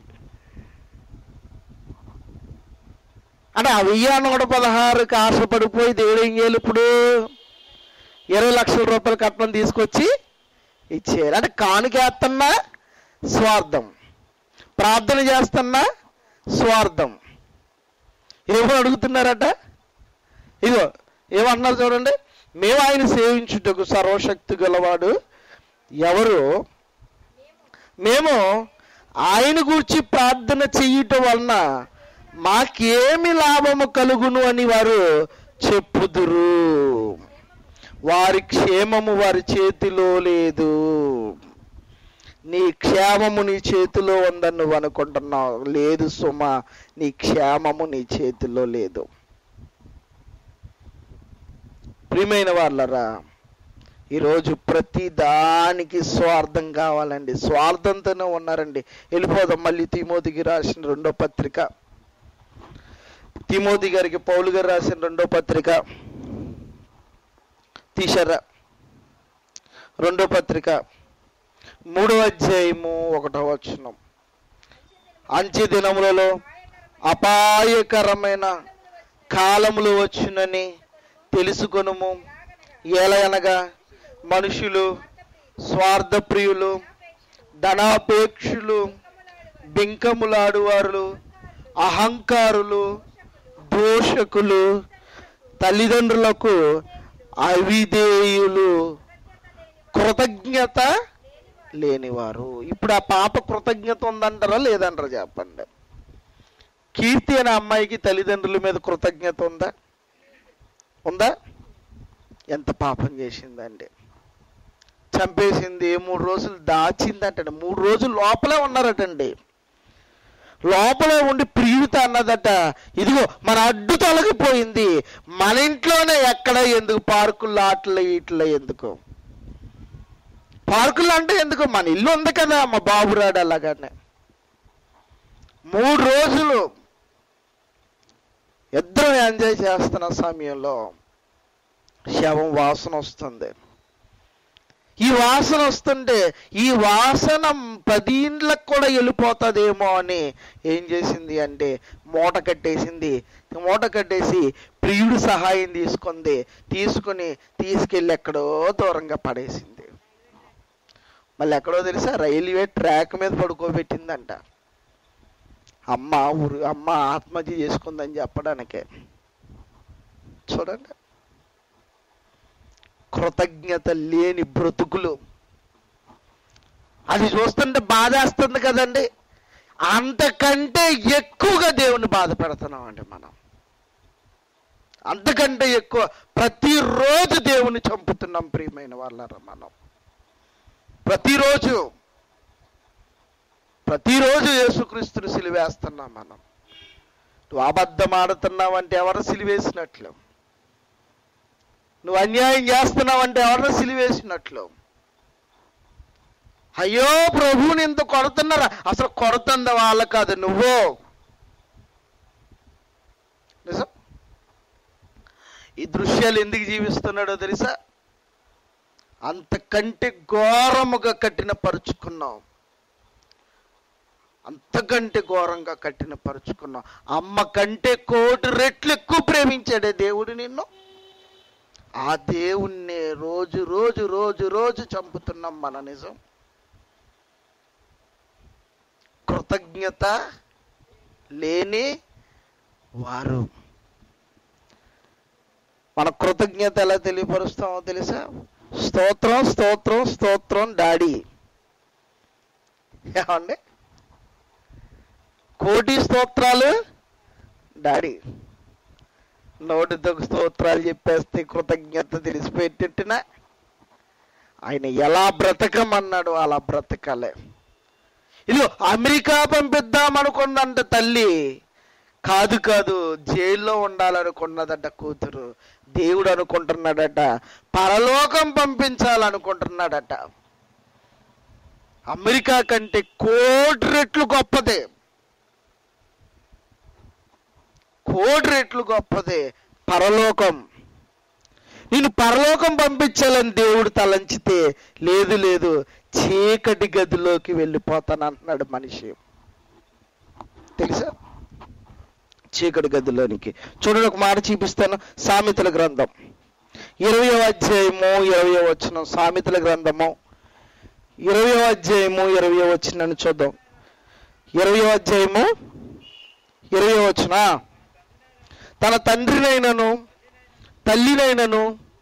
అంటే ఆ వెయ్యి నూట పదహారుకి ఆశపడిపోయి దేవుడు ఏం చేయాలి ఇప్పుడు ఇరవై లక్షల రూపాయల కట్నం తీసుకొచ్చి ఇచ్చేయాలి అంటే కానుకేస్తున్నా స్వార్థం ప్రార్థన చేస్తున్నా స్వార్థం ఏమో అడుగుతున్నారట ఇగో ఏమంటున్నారు చూడండి మేము ఆయన సేవించుటకు సర్వశక్తి గలవాడు ఎవరు మేము ఆయన గురించి ప్రార్థన చెయ్యటం వలన మాకేమి లాభము కలుగును అని వారు చెప్పుదురు వారి క్షేమము వారి చేతిలో లేదు నీ క్షేమము నీ చేతిలో ఉందని నువ్వు అనుకుంటున్నావు లేదు సుమ నీ క్షేమము నీ చేతిలో లేదు ప్రియమైన వాళ్ళరా ఈరోజు ప్రతి దానికి స్వార్థం కావాలండి స్వార్థంతోనే ఉన్నారండి వెళ్ళిపోదాం మళ్ళీ తిమోతికి రాసిన రెండో పత్రిక తిమోతి గారికి పౌలు గారు రాసిన రెండో పత్రిక తీశారా రెండో పత్రిక మూడో అధ్యాయము ఒకటో వచనం అంచె దినములలో అపాయకరమైన కాలములు వచ్చునని తెలుసుకొనుము ఏలయనగా మనుషులు స్వార్థప్రియులు ధనాపేక్షులు బింకములాడువారు అహంకారులు దోషకులు తల్లిదండ్రులకు అవిధేయులు కృతజ్ఞత లేనివారు ఇప్పుడు ఆ పాప కృతజ్ఞత ఉందంటారా లేదంటారా చెప్పండి కీర్తి అనే అమ్మాయికి తల్లిదండ్రుల మీద కృతజ్ఞత ఉందా ఉందా ఎంత పాపం చేసిందండి చంపేసింది మూడు రోజులు దాచిందట మూడు రోజులు లోపలే ఉన్నారటండి లోపలే ఉండి ప్రియుత అన్నదట ఇదిగో మన అడ్డు తొలగిపోయింది మన ఇంట్లోనే ఎక్కడ ఎందుకు పార్కుల్లో ఆటలు ఇట్లా ఎందుకు పార్కులు అంటే ఎందుకు మన ఇల్లు ఉంది కదా మా బాబురాడు అలాగానే మూడు రోజులు ఇద్దరం ఎంజాయ్ చేస్తున్న సమయంలో శవం వాసన వస్తుంది ఈ వాసన వస్తుంటే ఈ వాసన పది ఇండ్లకు కూడా వెళ్ళిపోతుందేమో అని ఏం చేసింది అంటే మూట కట్టేసింది మూట కట్టేసి ప్రియుడు సహాయం తీసుకుంది తీసుకుని తీసుకెళ్ళి ఎక్కడో దూరంగా పడేసింది మళ్ళీ ఎక్కడో తెలుసా రైల్వే ట్రాక్ మీద పడుకోబెట్టిందంట అమ్మ ఊరు అమ్మ ఆత్మహత్య చేసుకుందని చెప్పడానికే చూడండి కృతజ్ఞత లేని బ్రతుకులు అది చూస్తుంటే బాధేస్తుంది కదండి అంతకంటే ఎక్కువగా దేవుని బాధ పెడుతున్నాం అండి మనం అంతకంటే ఎక్కువ ప్రతిరోజు దేవుని చంపుతున్నాం ప్రియమైన వాళ్ళరా మనం ప్రతిరోజు ప్రతిరోజు యేసుక్రీస్తుని సిలివేస్తున్నాం మనం నువ్వు అబద్ధం ఆడుతున్నావంటే ఎవరు సిలివేసినట్లు నువ్వు అన్యాయం చేస్తున్నావంటే ఎవరిని సిలివేసినట్లు అయ్యో ప్రభువుని ఇంత కొడుతున్నారా అసలు కొడుతుంది వాళ్ళ కాదు నువ్వు నిజం ఈ దృశ్యాలు ఎందుకు జీవిస్తున్నాడో తెలుసా అంతకంటే ఘోరముగా కట్టిన పరుచుకున్నాం అంతకంటే ఘోరంగా కట్టిన పరుచుకున్నాం అమ్మ కంటే కోటి రెట్లు ఎక్కువ ప్రేమించాడే దేవుడు నిన్ను ఆ దేవుణ్ణి రోజు రోజు రోజు రోజు చంపుతున్నాం మన నిజం కృతజ్ఞత లేని వారు మన కృతజ్ఞత ఎలా తెలియపరుస్తామో తెలుసా స్తోత్రం స్తోత్రం స్తోత్రం డాడీ ఏమండి కోటి స్తోత్రాలు డాడీ నోటితో స్తోత్రాలు చెప్పేస్తే కృతజ్ఞత తెలిసిపెట్టిన ఆయన ఎలా బ్రతకమన్నాడు అలా బ్రతకాలే ఇది అమెరికా పంపిద్దాం అనుకున్నంట తల్లి కాదు కాదు జైల్లో ఉండాలనుకున్నదట కూతురు దేవుడు అనుకుంటున్నాడట పరలోకం పంపించాలనుకుంటున్నాడట అమెరికా కంటే కోటి రెట్లు గొప్పదే కోటి రెట్లు గొప్పదే పరలోకం నేను పరలోకం పంపించాలని దేవుడు తలంచితే లేదు లేదు చీకటి గదిలోకి వెళ్ళిపోతాను అంటున్నాడు మనిషి తెలుసా చీకటి గదిలోనికి చూడండి ఒక మాట చూపిస్తాను సామెతల గ్రంథం ఇరవయో అధ్యాయము ఇరవయో వచ్చిన సామెతల గ్రంథము ఇరవయో అధ్యాయము ఇరవయో వచ్చిన చూద్దాం ఇరవయో అధ్యాయము ఇరవయో వచ్చిన తన తండ్రినైనను తల్లినైనను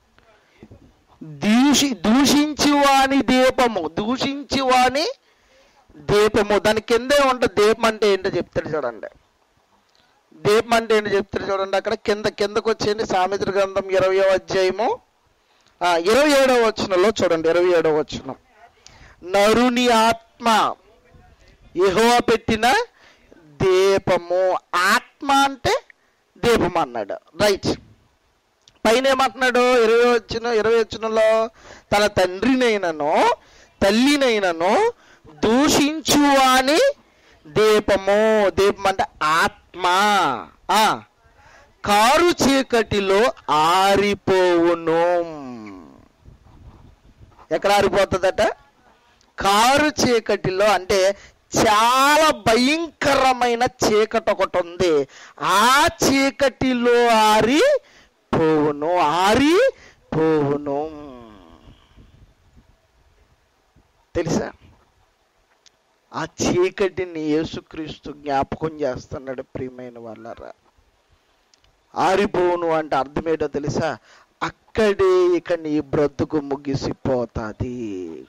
దూషి దూషించి వాని దీపము దూషించి వాని దీపము దాని కిందే ఉంటుంది దీపం అంటే ఏంటో చెప్తాడు చూడండి దీపం అంటే ఏంటో చెప్తాడు చూడండి అక్కడ కింద కిందకు వచ్చేయండి సామెత్ర గ్రంథం ఇరవై అధ్యాయము ఆ, ఇరవై ఏడవ వచనంలో చూడండి ఇరవై ఏడవ వచనం నరుని ఆత్మ యెహోవా పెట్టిన దీపము ఆత్మ అంటే దీపం అన్నాడు రైట్ పైన ఏమంటున్నాడు ఇరవై వచ్చిన ఇరవై వచ్చినలో తన తండ్రినైనను తల్లినైనను దూషించువాని దీపము దీపం అంటే ఆత్మ ఆ కారు చీకటిలో ఆరిపోవును ఎక్కడ ఆరిపోతుందట కారు చీకటిలో అంటే చాలా భయంకరమైన చీకటి ఒకటి ఉంది ఆ చీకటిలో ఆరి పోవును ఆరి పోవును తెలుసా ఆ చీకటిని యేసుక్రీస్తు జ్ఞాపకం చేస్తున్నాడు ప్రియమైన వాళ్ళరా ఆరిపోవును అంటే అర్థమేటో తెలుసా అక్కడే ఇక నీ బ్రతుకు ముగిసిపోతుంది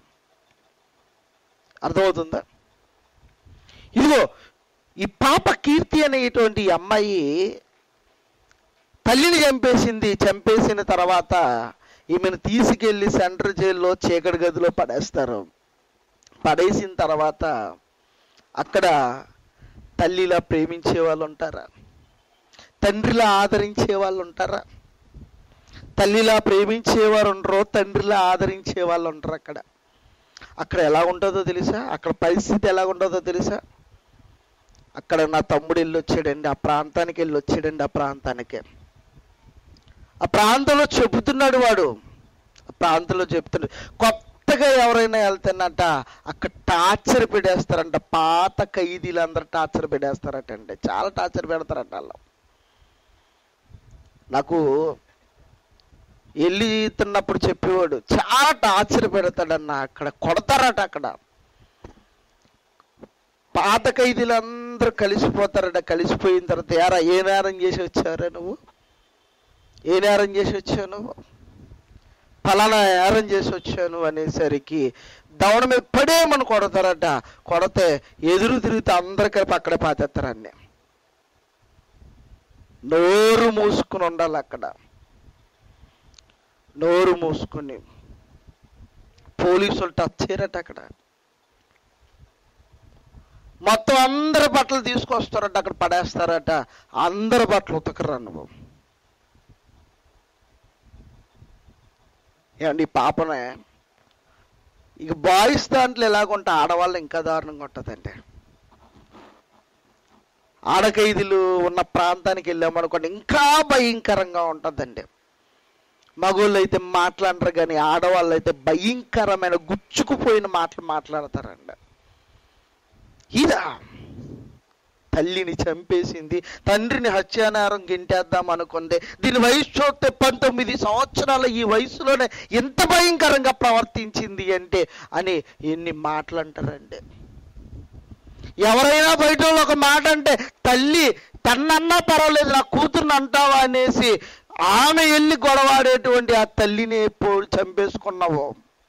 అర్థమవుతుందా ఇదిగో ఈ పాప కీర్తి అనేటువంటి ఈ అమ్మాయి తల్లిని చంపేసింది చంపేసిన తర్వాత ఈమెను తీసుకెళ్లి సెంట్రల్ జైల్లో చీకటి గదిలో పడేస్తారు పడేసిన తర్వాత అక్కడ తల్లిలా ప్రేమించే వాళ్ళు ఉంటారా తండ్రిలా ఆదరించే వాళ్ళు ఉంటారా తల్లిలా ప్రేమించేవారు ఉండరు తండ్రిలా ఆదరించే వాళ్ళు ఉంటారు అక్కడ అక్కడ ఎలా ఉంటుందో తెలుసా అక్కడ పరిస్థితి ఎలా ఉంటుందో తెలుసా అక్కడ నా తమ్ముడు వెళ్ళి వచ్చాడండి ఆ ప్రాంతానికి వెళ్ళి వచ్చాడండి ఆ ప్రాంతానికి ఆ ప్రాంతంలో చెబుతున్నాడు వాడు ఆ ప్రాంతంలో చెప్తున్నాడు కొత్తగా ఎవరైనా వెళ్తున్నట్ట అక్కడ టార్చర్ పెడేస్తారంట పాత ఖైదీలు అందరు టార్చర్ పెడేస్తారట అండి చాలా టార్చర్ పెడతారట వాళ్ళు నాకు వెళ్ళి తిన్నప్పుడు చెప్పేవాడు చాలా టార్చర్ పెడతాడన్న అక్కడ కొడతారట అక్కడ పాత ఖైదీలు అందరూ కలిసిపోతారట కలిసిపోయిన తర్వాత ఏరా ఏ నేరం చేసి వచ్చారా నువ్వు ఏ నేరం చేసి వచ్చావు నువ్వు ఫలానా నేరం చేసి వచ్చాను అనేసరికి దవడ మీద పడేమని కొడతారట కొడితే ఎదురు తిరిగితే అందరు కలిపి అక్కడే పాతేస్తారన్ని నోరు మూసుకుని ఉండాలి అక్కడ నోరు మూసుకుని పోలీసులు టచ్ చేయరట అక్కడ మొత్తం అందరి బట్టలు తీసుకొస్తారట అక్కడ పడేస్తారట అందరి బట్టలు ఉతకరు నువ్వు ఏమండి ఈ పాపనే ఇక బాయ్స్ దాంట్లో ఎలాగుంటే ఆడవాళ్ళు ఇంకా దారుణంగా ఉంటుందండి ఆడఖైదీలు ఉన్న ప్రాంతానికి వెళ్ళామనుకోండి ఇంకా భయంకరంగా ఉంటుందండి మగోళ్ళు అయితే మాట్లాడరు కానీ ఆడవాళ్ళు అయితే భయంకరమైన గుచ్చుకుపోయిన మాటలు మాట్లాడతారండి ఇదా తల్లిని చంపేసింది తండ్రిని హత్యానేరం గింటేద్దాం అనుకుంది దీని వయసు చూస్తే పంతొమ్మిది సంవత్సరాల ఈ వయసులోనే ఎంత భయంకరంగా ప్రవర్తించింది అంటే అని ఎన్ని మాటలు అంటారండి ఎవరైనా బయట వాళ్ళు ఒక మాట అంటే తల్లి తన్నన్నా పర్వాలేదు నా కూతుర్ని అంటావా అనేసి ఆమె వెళ్ళి గొడవాడేటువంటి ఆ తల్లిని ఎప్పుడు చంపేసుకున్నావో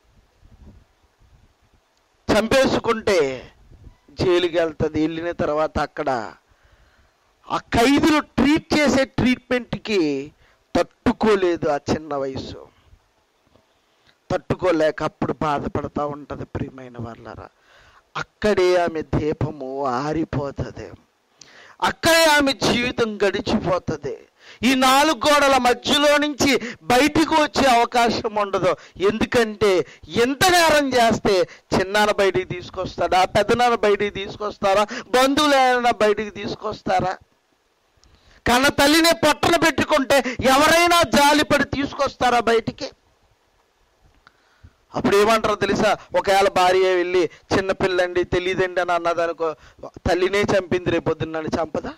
చంపేసుకుంటే జైలుకి వెళ్తుంది వెళ్ళిన తర్వాత అక్కడ ఆ ఖైదీలు ట్రీట్ చేసే ట్రీట్మెంట్కి తట్టుకోలేదు ఆ చిన్న వయసు తట్టుకోలేక అప్పుడు బాధపడతా ఉంటుంది ప్రియమైన వాళ్ళరా అక్కడే ఆమె దీపము ఆరిపోతుంది అక్కడే ఆమె జీవితం గడిచిపోతుంది ఈ నాలుగు గోడల మధ్యలో నుంచి బయటికి వచ్చే అవకాశం ఉండదు ఎందుకంటే ఎంత నేరం చేస్తే చిన్నాన్న బయటికి తీసుకొస్తాడా పెద్దనాన్న బయటికి తీసుకొస్తారా బంధువులు ఏమైనా బయటికి తీసుకొస్తారా కన్న తల్లినే పొట్టన పెట్టుకుంటే ఎవరైనా జాలిపడి తీసుకొస్తారా బయటికి అప్పుడు ఏమంటారో తెలుసా ఒకవేళ భార్య వెళ్ళి చిన్నపిల్లండి తెలియదండి అని అన్నదనుకో తల్లినే చంపింది రేపొద్దున్నని చంపదా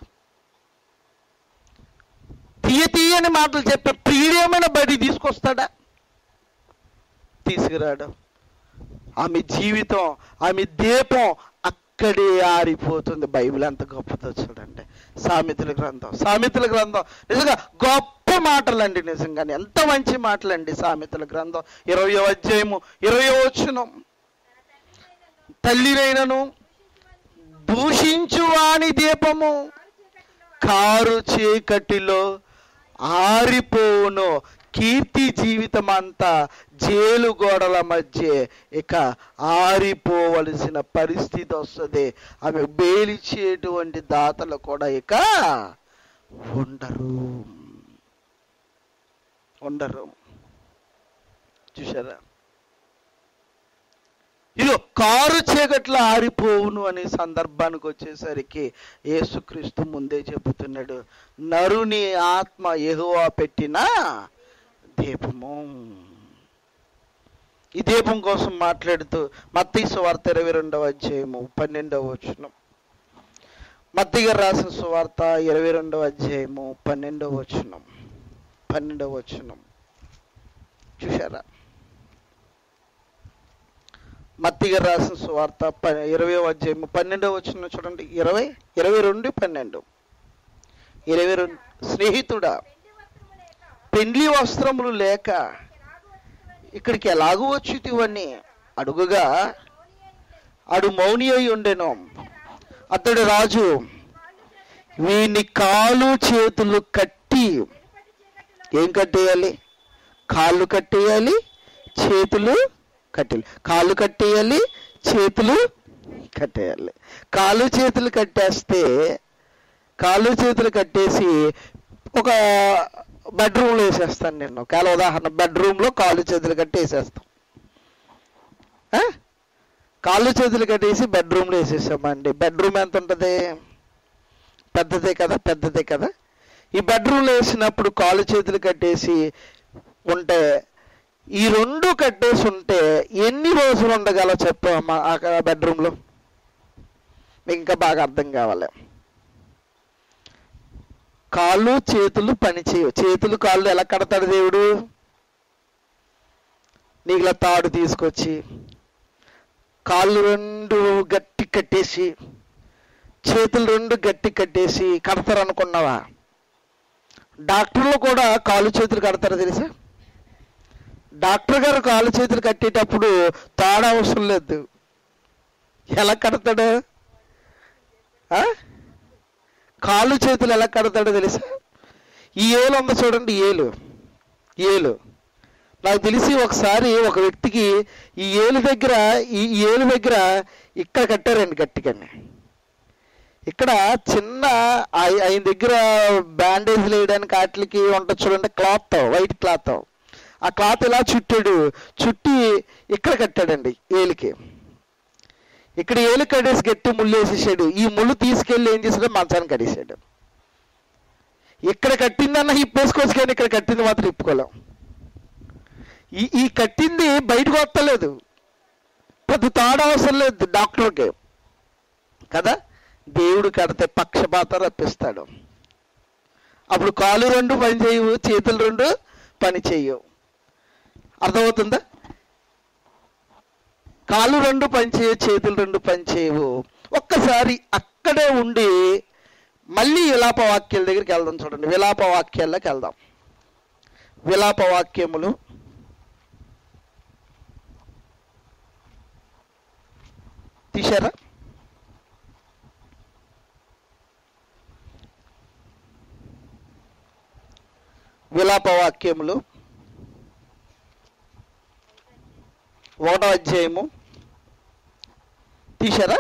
తీయ తీయని మాటలు చెప్పే ప్రియమైన బడి తీసుకొస్తాడా తీసుకురాడు ఆమె జీవితం ఆమె దీపం అక్కడే ఆరిపోతుంది బైబిల్ ఎంత గొప్పదో చూడండి సామెతల గ్రంథం సామెతల గ్రంథం నిజంగా గొప్ప మాటలండి నిజంగానే ఎంత మంచి మాటలండి సామెతల గ్రంథం ఇరవై అధ్యాయము ఇరవై వచ్చును తల్లినైనను దూషించు వాని దీపము కారు చీకటిలో ఆరిపోవును కీర్తి జీవితం అంతా జైలు గోడల మధ్య ఇక ఆరిపోవలసిన పరిస్థితి వస్తుంది ఆమె బేలిచేటువంటి దాతలు కూడా ఇక ఉండరు ఉండరు చూసారా ఇదిగో కారు చీకట్లో ఆరిపోవును అనే సందర్భానికి వచ్చేసరికి యేసుక్రీస్తు ముందే చెబుతున్నాడు నరుని ఆత్మ ఎహువా పెట్టిన దీపము ఈ దీపం కోసం మాట్లాడుతూ మత్తయి సువార్త ఇరవై రెండవ అధ్యాయము పన్నెండవ వచనం మత్తి గారు రాసిన సువార్త ఇరవై రెండవ అధ్యాయము పన్నెండవ వచనం పన్నెండవ వచనం చూశారా మత్తి గారు రాసిన సువార్త ప ఇరవై అధ్యాయము పన్నెండవ వచ్చిన చూడండి ఇరవై ఇరవై రెండు పన్నెండు ఇరవై రెండు స్నేహితుడా పెండ్లి వస్త్రములు లేక ఇక్కడికి ఎలాగూ వచ్చితివని అడుగుగా అడు మౌని అయి ఉండెను అతడు రాజు వీని కాలు చేతులు కట్టి ఏం కట్టేయాలి కాళ్ళు కట్టేయాలి చేతులు కట్టేయాలి కాళ్ళు కట్టేయాలి చేతులు కట్టేయాలి కాళ్ళు చేతులు కట్టేస్తే కాళ్ళు చేతులు కట్టేసి ఒక బెడ్రూమ్లో వేసేస్తాను నేను ఒకవేళ ఉదాహరణ బెడ్రూమ్లో కాళ్ళు చేతులు కట్టి వేసేస్తాం ఆ? కాళ్ళు చేతులు కట్టేసి బెడ్రూమ్లో వేసేసామండి బెడ్రూమ్ ఎంత ఉంటుంది పెద్దదే కదా పెద్దదే కదా ఈ బెడ్రూమ్లో వేసినప్పుడు కాళ్ళు చేతులు కట్టేసి ఉంటే ఈ రెండు కట్టేసి ఉంటే ఎన్ని రోజులు ఉండగల చెప్పమ్మా ఆ బెడ్రూమ్లో మీకు ఇంకా బాగా అర్థం కావాలి కాళ్ళు చేతులు పని చేయవు చేతులు కాళ్ళు ఎలా కడతాడు దేవుడు నీకులా తాడు తీసుకొచ్చి కాళ్ళు రెండు గట్టి కట్టేసి చేతులు రెండు గట్టి కట్టేసి కడతారు అనుకున్నావా డాక్టర్లు కూడా కాళ్ళు చేతులు కడతారు తెలుసా డాక్టర్ గారు కాళ్ళు చేతులు కట్టేటప్పుడు తాడు అవసరం లేదు ఎలా కడతాడు ఆ? కాళ్ళు చేతులు ఎలా కడతాడో తెలుసా ఈ ఏలు ఉంది చూడండి ఏలు ఏలు నాకు తెలిసి ఒకసారి ఒక వ్యక్తికి ఈ ఏలు దగ్గర ఈ ఈ ఏలు దగ్గర ఇక్కడ కట్టారండి గట్టిగానే ఇక్కడ చిన్న ఆయ- ఆయన దగ్గర బ్యాండేజ్ వేయడానికి వాటికి ఉంటుంది చూడండి క్లాత్ వైట్ క్లాత్ ఆ క్లాత్ ఇలా చుట్టాడు చుట్టి ఇక్కడ కట్టాడండి ఏలికి ఇక్కడ ఏలు కడేసి గట్టి ముళ్ళు వేసేసాడు ఈ ముళ్ళు తీసుకెళ్ళి ఏం చేశాడు మంచాన్ని కడేసాడు ఇక్కడ కట్టిందన్న ఇప్పేసుకోవచ్చు కానీ ఇక్కడ కట్టింది మాత్రం ఇప్పుకోలేం ఈ ఈ కట్టింది బయటకు వస్తలేదు పెద్ద తాడు అవసరం లేదు డాక్టర్కి కదా దేవుడు కడితే పక్షపాతం రప్పిస్తాడు అప్పుడు కాలు రెండు పని చేయవు చేతులు రెండు పని చేయవు అర్థమవుతుందా కాళ్ళు రెండు పని చేయవు చేతులు రెండు పని చేయవు ఒక్కసారి అక్కడే ఉండి మళ్ళీ విలాప వాక్యాల దగ్గరికి వెళ్దాం చూడండి విలాప వాక్యాల్లోకి వెళ్దాం విలాప వాక్యములు తీశారా విలాప వాక్యములు ఒకటో అధ్యాయము తీశారా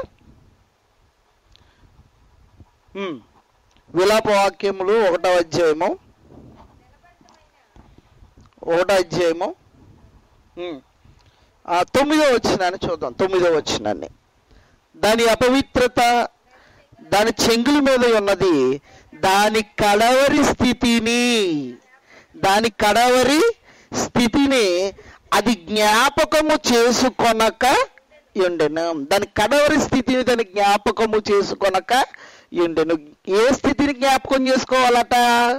ఉమ్. విలాప వాక్యములు ఒకటో అధ్యాయము ఒకటో అధ్యాయము ఉమ్. ఆ, తొమ్మిదో వచ్చినాన్ని చూద్దాం తొమ్మిదో వచ్చినాన్ని దాని అపవిత్రత దాని చెంగుల మీద ఉన్నది దాని కడవరి స్థితిని దాని కడవరి స్థితిని అది జ్ఞాపకము చేసుకొనక ఉండెను దాని కడవరి స్థితిని దాని జ్ఞాపకము చేసుకొనక ఉండెను ఏ స్థితిని జ్ఞాపకం చేసుకోవాలట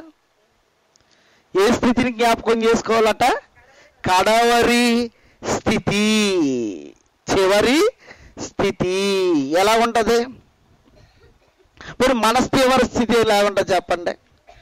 ఏ స్థితిని జ్ఞాపకం చేసుకోవాలట కడవరి స్థితి చివరి స్థితి ఎలా ఉంటది మరి మన చివరి స్థితి ఎలా ఉంటుంది చెప్పండి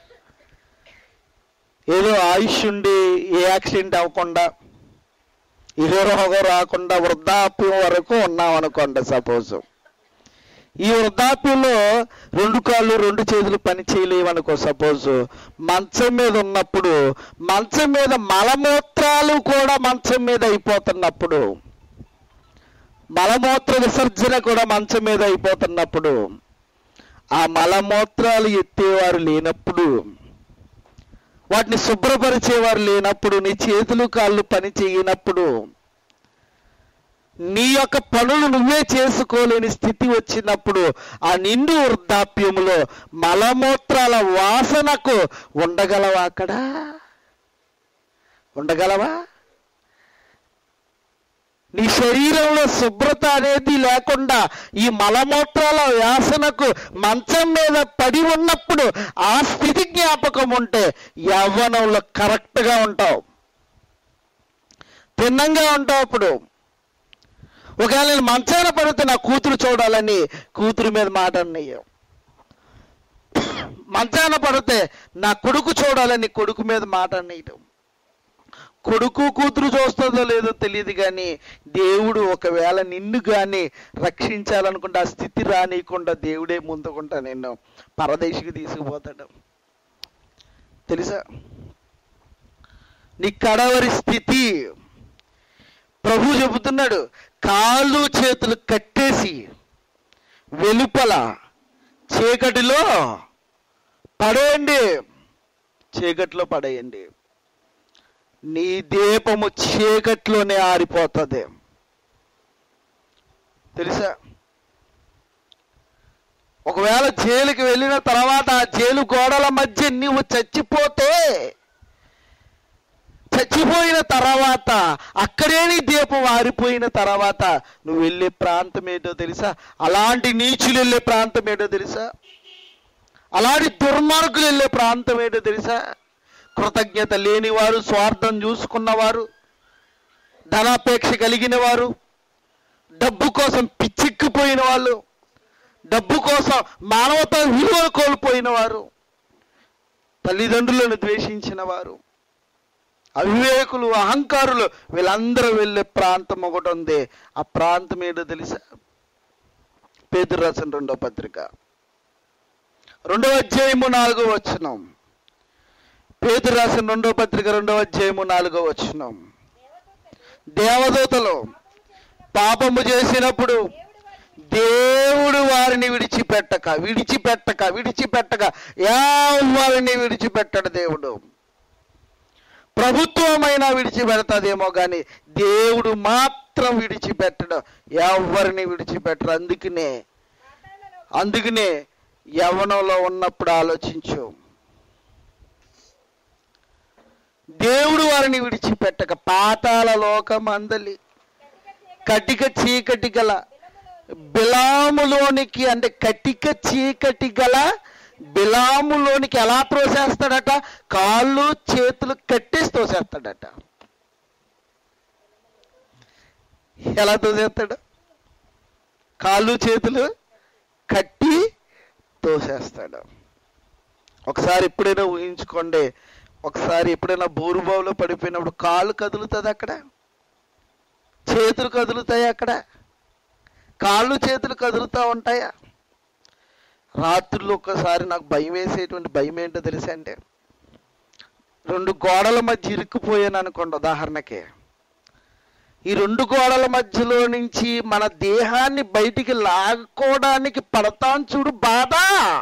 ఏదో ఆయుష్ ఉండి ఏ యాక్సిడెంట్ అవ్వకుండా ఏ రోగం రాకుండా వృద్ధాప్యం వరకు ఉన్నాం అనుకోండి సపోజ్ ఈ వృద్ధాప్యంలో రెండు కాళ్ళు రెండు చేతులు పని చేయలేవనుకో సపోజ్ మంచం మీద ఉన్నప్పుడు మంచం మీద మలమూత్రాలు కూడా మంచం మీద అయిపోతున్నప్పుడు మలమూత్ర విసర్జన కూడా మంచం మీద అయిపోతున్నప్పుడు ఆ మలమూత్రాలు ఎత్తేవారు లేనప్పుడు వాటిని శుభ్రపరిచేవారు లేనప్పుడు నీ చేతులు కాళ్ళు పని చేయనప్పుడు నీ యొక్క పనులు నువ్వే చేసుకోలేని స్థితి వచ్చినప్పుడు ఆ నిండు వృద్ధాప్యములో మలమూత్రాల వాసనకు ఉండగలవా అక్కడ ఉండగలవా నీ శరీరంలో శుభ్రత అనేది లేకుండా ఈ మలమూత్రాల వాసనకు మంచం మీద పడి ఉన్నప్పుడు ఆ స్థితి జ్ఞాపకం ఉంటే యవ్వనంలో కరెక్ట్గా ఉంటావు తిన్నంగా ఉంటావు అప్పుడు ఒకవేళ నేను మంచాన పడితే నా కూతురు చూడాలని కూతురు మీద మాట అన్నయ్యం మంచాన పడితే నా కొడుకు చూడాలని కొడుకు మీద మాట అన్నయ్యటం కొడుకు కూతురు చూస్తుందో లేదో తెలియదు కానీ దేవుడు ఒకవేళ నిన్ను కానీ రక్షించాలనుకుంటే ఆ స్థితి రానియకుండా దేవుడే ముందుకుంటా నిన్ను పరదేశికి తీసుకుపోతాడు తెలుసా నీ కడవరి స్థితి ప్రభు చెబుతున్నాడు కాళ్ళు చేతులు కట్టేసి వెలుపల చీకటిలో పడేయండి చీకటిలో పడేయండి నీ దీపము చీకట్లోనే ఆరిపోతుంది తెలుసా ఒకవేళ జైలుకి వెళ్ళిన తర్వాత ఆ జైలు గోడల మధ్య నువ్వు చచ్చిపోతే చచ్చిపోయిన తర్వాత అక్కడే నీ దీపం ఆరిపోయిన తర్వాత నువ్వు వెళ్ళే ప్రాంతం ఏంటో తెలుసా అలాంటి నీచులు వెళ్ళే ప్రాంతం ఏంటో తెలుసా అలాంటి దుర్మార్గులు వెళ్ళే ప్రాంతం ఏంటో తెలుసా కృతజ్ఞత లేనివారు స్వార్థం చూసుకున్నవారు ధనాపేక్ష కలిగిన వారు డబ్బు కోసం పిచ్చెక్కిపోయిన వాళ్ళు డబ్బు కోసం మానవత విలువలు కోల్పోయిన వారు తల్లిదండ్రులను ద్వేషించిన వారు అవివేకులు అహంకారులు వీళ్ళందరూ వెళ్ళే ప్రాంతం ఒకటి ఉంది ఆ ప్రాంతం ఏంటో తెలుసా పేదరు రాసిన రెండో పత్రిక రెండవ అధ్యాయము నాలుగో వచనం పేదరు రాసిన రెండో పత్రిక రెండవ అధ్యాయము నాలుగో వచనం దేవదూతలు పాపము చేసినప్పుడు దేవుడు వారిని విడిచిపెట్టక విడిచిపెట్టక విడిచిపెట్టక ఎవరిని విడిచిపెట్టడు దేవుడు ప్రభుత్వమైనా విడిచిపెడతాదేమో కానీ దేవుడు మాత్రం విడిచిపెట్టడు ఎవరిని విడిచిపెట్టరు అందుకనే అందుకనే యవనంలో ఉన్నప్పుడు ఆలోచించు దేవుడు వారిని విడిచిపెట్టక పాతాల లోకమందలి కటిక చీకటి గల బిలాములోనికి అంటే కటిక చీకటి గల బిలాములోనికి ఎలా త్రోసేస్తాడట కాళ్ళు చేతులు కట్టేసి తోసేస్తాడట ఎలా తోసేస్తాడు కాళ్ళు చేతులు కట్టి తోసేస్తాడు ఒకసారి ఎప్పుడైనా ఊహించుకోండి ఒకసారి ఎప్పుడైనా బోరుబావులో పడిపోయినప్పుడు కాళ్ళు కదులుతుంది అక్కడ చేతులు కదులుతాయి అక్కడ కాళ్ళు చేతులు కదులుతూ ఉంటాయా రాత్రులు ఒక్కసారి నాకు భయం వేసేటువంటి భయం ఏంటో తెలుసా అంటే రెండు గోడల మధ్య ఇరుక్కుపోయాను అనుకోండి ఉదాహరణకి ఈ రెండు గోడల మధ్యలో నుంచి మన దేహాన్ని బయటికి లాక్కోవడానికి పడతాం చూడు బాధ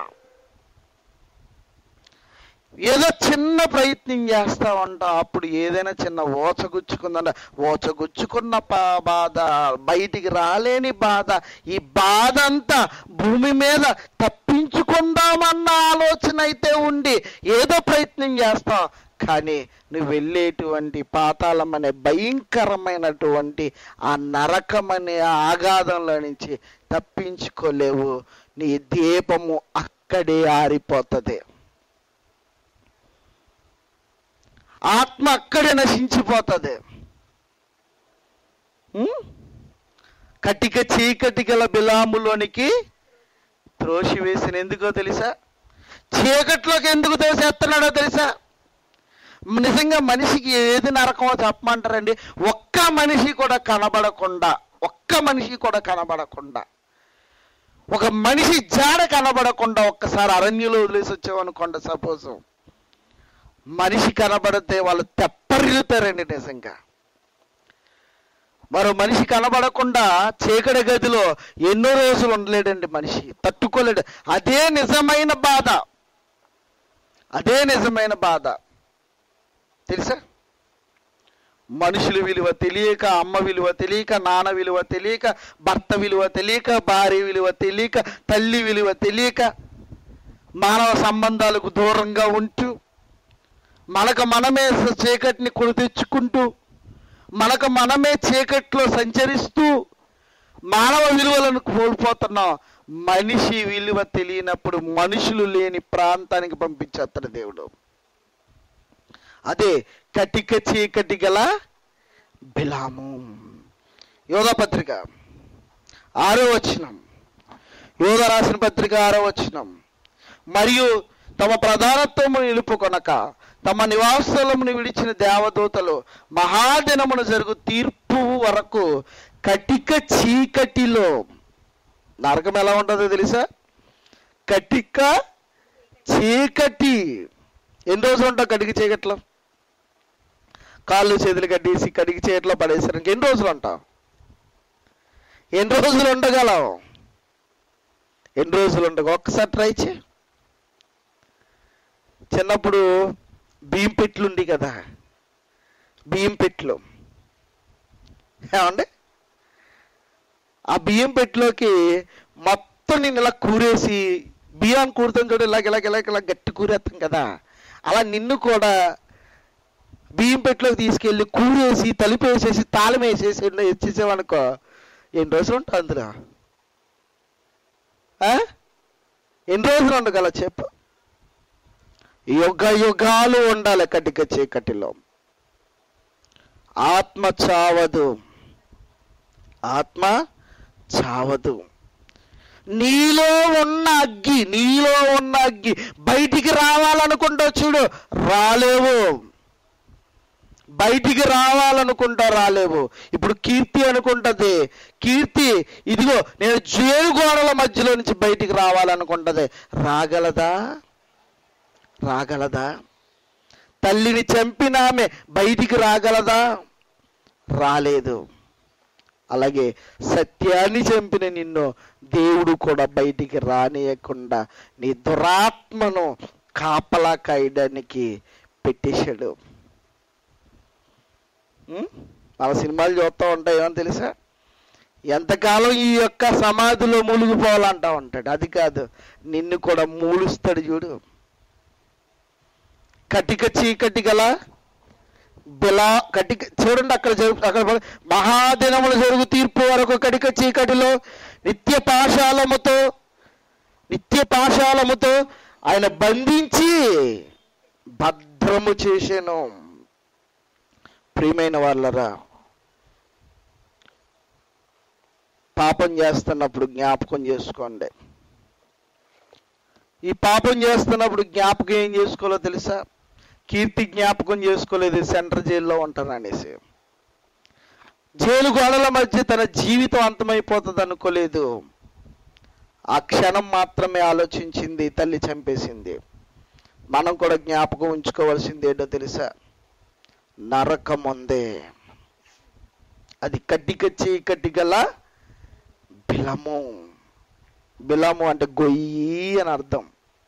ఏదో చిన్న ప్రయత్నం చేస్తా ఉంటాం అప్పుడు ఏదైనా చిన్న ఓచగుచ్చుకుందంట ఓచగుచ్చుకున్న పా- బాధ బయటికి రాలేని బాధ ఈ బాధ అంతా భూమి మీద తప్పించుకుందామన్న ఆలోచన అయితే ఉండి ఏదో ప్రయత్నం చేస్తాం కానీ నువ్వు వెళ్ళేటువంటి పాతాళం అనే భయంకరమైనటువంటి ఆ నరకం అనే ఆఘాతంలో నుంచి తప్పించుకోలేవు నీ దీపము అక్కడే ఆరిపోతుంది ఆత్మ అక్కడే నశించిపోతుంది ఉం? కటిక చీకటి గల బిలాములోనికి త్రోసి వేసిన ఎందుకో తెలుసా చీకట్లోకి ఎందుకు తోసేస్తున్నాడో తెలుసా నిజంగా మనిషికి ఏది నరకమో చెప్పమంటారండి ఒక్క మనిషి కూడా కనబడకుండా ఒక్క మనిషి కూడా కనబడకుండా ఒక మనిషి జాడ కనబడకుండా ఒక్కసారి అరణ్యంలో వదిలేసి వచ్చామనుకోండి సపోజ్ మనిషి కనబడితే వాళ్ళు తెప్పరిల్లుతారండి నిజంగా మరో మనిషి కనబడకుండా చీకటి గదిలో ఎన్నో రోజులు ఉండలేడండి మనిషి తట్టుకోలేడు అదే నిజమైన బాధ అదే నిజమైన బాధ తెలుసా మనుషుల విలువ తెలియక అమ్మ విలువ తెలియక నాన్న విలువ తెలియక భర్త విలువ తెలియక భార్య విలువ తెలియక తల్లి విలువ తెలియక మానవ సంబంధాలకు దూరంగా ఉంటూ మనకు మనమే చీకటిని కొని తెచ్చుకుంటూ మనకు మనమే చీకట్లో సంచరిస్తూ మానవ విలువలను కోల్పోతున్నాం మనిషి విలువ తెలియనప్పుడు మనుషులు లేని ప్రాంతానికి పంపించేస్తాడు దేవుడు అదే కటిక చీకటి గల బిలాము యోధ పత్రిక ఆరో వచనం యోధ రాసిన పత్రిక ఆరో వచనం మరియు తమ ప్రధానత్వము నిలుపుకొనక తమ నివాసమును విడిచిన దేవదూతలు మహాదినమున జరుగు తీర్పు వరకు కటిక చీకటిలో నరకం ఎలా ఉంటుందో తెలుసా కటిక చీకటి ఎన్ని రోజులు ఉంటావు కటిక చీకట్లో కాళ్ళు చేతులు కట్టేసి కడిగి చేతిలో పడేసారు ఎన్ని రోజులు ఉంటాం ఎన్ని రోజులు ఉండగలం ఎన్ని రోజులు ఉండగా ఒక్కసారి ట్రై చే చిన్నప్పుడు బియ్యం పెట్లు ఉండి కదా బియ్యం పెట్లు ఏమండి ఆ బియ్యం పెట్టిలోకి మొత్తం నేను ఇలా కూరేసి బియ్యాన్ని కూరుతాం చూడు ఇలాగ ఇలాగ ఇలాగ ఇలా గట్టి కూరేస్తాం కదా అలా నిన్ను కూడా బియ్యం పెట్టిలోకి తీసుకెళ్ళి కూరేసి తలిపేసేసి తాళం వేసేసి ఇచ్చేసామనుకో ఎన్ని రోజులు ఉంటావు అందులో ఆ? ఎన్ని రోజులు ఉండగల చెప్పు యుగ యుగాలు ఉండాలి కటిక చీకటిలో ఆత్మ చావదు ఆత్మ చావదు నీలో ఉన్న అగ్గి నీలో ఉన్న అగ్గి బయటికి రావాలనుకుంటా చూడు రాలేవు బయటికి రావాలనుకుంటా రాలేవు ఇప్పుడు కీర్తి అనుకుంటది కీర్తి ఇదిగో నేను జేలు గోడల మధ్యలో నుంచి బయటికి రావాలనుకుంటది రాగలదా రాగలదా తల్లిని చంపిన ఆమె బయటికి రాగలదా రాలేదు అలాగే సత్యాన్ని చంపిన నిన్ను దేవుడు కూడా బయటికి రానియకుండా నీ దురాత్మను కాపలా కాయడానికి పెట్టేశాడు ఉం? మన సినిమాలు చూస్తూ ఉంటాయి ఏమని తెలుసా ఎంతకాలం ఈ యొక్క సమాధిలో మూలిగిపోవాలంటా ఉంటాడు అది కాదు నిన్ను కూడా మూలుస్తాడు చూడు కటిక చీకటి గల బిలా కటిక చూడండి అక్కడ జరుగు అక్కడ ప- మహాదినములు జరుగు తీర్పు వరకు కటిక చీకటిలో నిత్య పాశాలముతో నిత్య పాశాలముతో ఆయన బంధించి భద్రము చేసాను ప్రియమైన వాళ్ళరా పాపం చేస్తున్నప్పుడు జ్ఞాపకం చేసుకోండి ఈ పాపం చేస్తున్నప్పుడు జ్ఞాపకం ఏం చేసుకోవాలో తెలుసా కీర్తి జ్ఞాపకం చేసుకోలేదు సెంట్రల్ జైల్లో ఉంటాను అనేసి జైలు గోడల మధ్య తన జీవితం అంతమైపోతుంది అనుకోలేదు ఆ క్షణం మాత్రమే ఆలోచించింది తల్లి చంపేసింది మనం కూడా జ్ఞాపకం ఉంచుకోవాల్సింది ఏంటో తెలుసా నరకం ఉందే అది కట్టిక చీకటి గల బిలము బిలము అంటే గొయ్యి అని అర్థం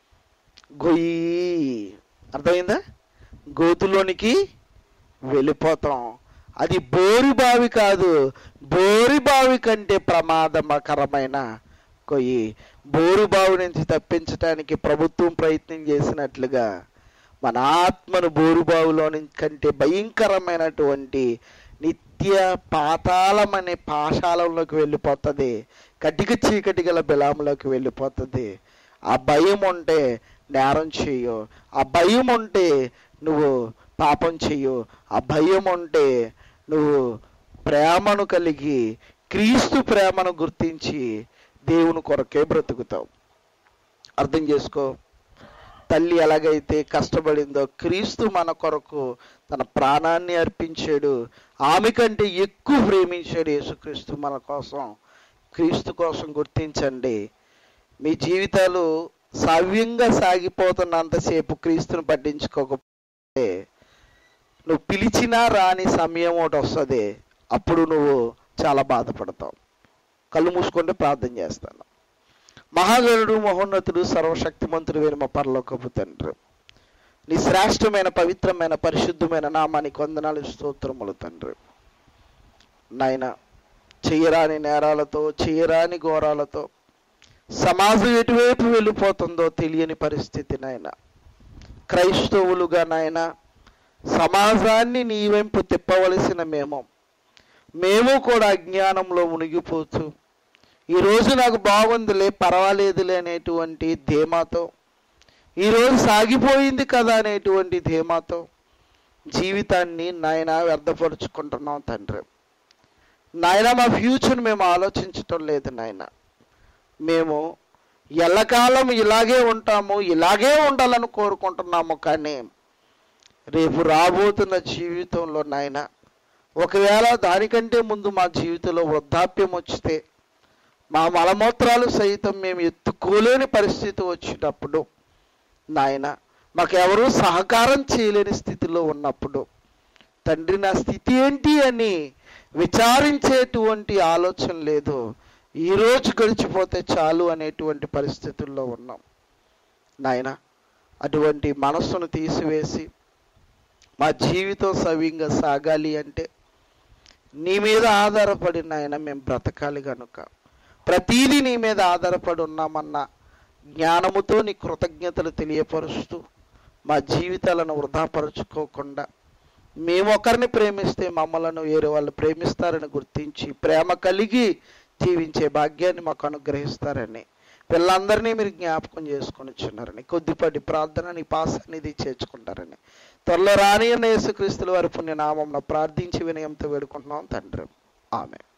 గొయ్యి అర్థమైందా గోతులోనికి వెళ్ళిపోతాం అది బోరి బావి కాదు బోరి బావి కంటే ప్రమాదకరమైన కొయ్యి బోరు బావి నుంచి తప్పించడానికి ప్రభుత్వం ప్రయత్నం చేసినట్లుగా మన ఆత్మను బోరు బావిలో నుంచి కంటే భయంకరమైనటువంటి నిత్య పాతాళం అనే పాశాలంలోకి వెళ్ళిపోతుంది కటిక చీకటి గల బిలాములోకి వెళ్ళిపోతుంది ఆ భయం ఉంటే నేరం చెయ్యు ఆ భయం ఉంటే నువ్వు పాపం చెయ్యు ఆ భయం ఉంటే నువ్వు ప్రేమను కలిగి క్రీస్తు ప్రేమను గుర్తించి దేవుని కొరకే బ్రతుకుతావు అర్థం చేసుకో తల్లి ఎలాగైతే కష్టపడిందో క్రీస్తు మన కొరకు తన ప్రాణాన్ని అర్పించాడు ఆమె కంటే ఎక్కువ ప్రేమించాడు యేసుక్రీస్తు మన కోసం క్రీస్తు కోసం గుర్తించండి మీ జీవితాలు సవ్యంగా సాగిపోతున్నంతసేపు క్రీస్తుని పట్టించుకోకపోతే నువ్వు పిలిచినా రాని సమయం ఒకటి వస్తుంది అప్పుడు నువ్వు చాలా బాధపడతావు కళ్ళు మూసుకుంటే ప్రార్థన చేస్తాను మహాగణుడు మహోన్నతుడు సర్వశక్తిమంతుడు వేరు మా పరలోకపు తండ్రి నీ శ్రేష్టమైన పవిత్రమైన పరిశుద్ధమైన నామానికి వందనాలు స్తోత్రములు తండ్రి నాయన చెయ్యరాని నేరాలతో చెయ్యరాని ఘోరాలతో సమాజం ఎటువైపు వెళ్ళిపోతుందో తెలియని పరిస్థితి నాయన క్రైస్తవులుగా నాయన సమాజాన్ని నీ వైపు తిప్పవలసిన మేము మేము కూడా అజ్ఞానంలో మునిగిపోతూ ఈరోజు నాకు బాగుందిలే పర్వాలేదులే అనేటువంటి ధీమాతో ఈరోజు సాగిపోయింది కదా అనేటువంటి ధీమాతో జీవితాన్ని నాయన వ్యర్థపరుచుకుంటున్నాం తండ్రి నాయన మా ఫ్యూచర్ మేము ఆలోచించటం లేదు నాయన మేము ఎల్లకాలం ఇలాగే ఉంటాము ఇలాగే ఉండాలని కోరుకుంటున్నాము కానీ రేపు రాబోతున్న జీవితంలో నాయన ఒకవేళ దానికంటే ముందు మా జీవితంలో వృద్ధాప్యం వచ్చితే మా మలమూత్రాలు సైతం మేము ఎత్తుకోలేని పరిస్థితి వచ్చేటప్పుడు నాయన మాకెవరూ సహకారం చేయలేని స్థితిలో ఉన్నప్పుడు తండ్రి నా స్థితి ఏంటి అని విచారించేటువంటి ఆలోచన లేదు ఈ రోజు గడిచిపోతే చాలు అనేటువంటి పరిస్థితుల్లో ఉన్నాం నాయన అటువంటి మనస్సును తీసివేసి మా జీవితం సవ్యంగా సాగాలి అంటే నీ మీద ఆధారపడి నాయన మేము బ్రతకాలి కనుక ప్రతీదీ నీ మీద ఆధారపడి ఉన్నామన్న జ్ఞానముతో నీ కృతజ్ఞతలు తెలియపరుస్తూ మా జీవితాలను వృధాపరుచుకోకుండా మేము ఒకరిని ప్రేమిస్తే మమ్మలను వేరే వాళ్ళు ప్రేమిస్తారని గుర్తించి ప్రేమ కలిగి జీవించే భాగ్యాన్ని మాకు అనుగ్రహిస్తారని పిల్లలందరినీ మీరు జ్ఞాపకం చేసుకొని వచ్చున్నారని కొద్దిపాటి ప్రార్థన నీ పాసానిధి చేర్చుకుంటారని త్వరలో రాని అన్న యేసుక్రీస్తుల వారి పుణ్యనామం ప్రార్థించి వినయంతో వేడుకుంటున్నాం తండ్రి ఆమె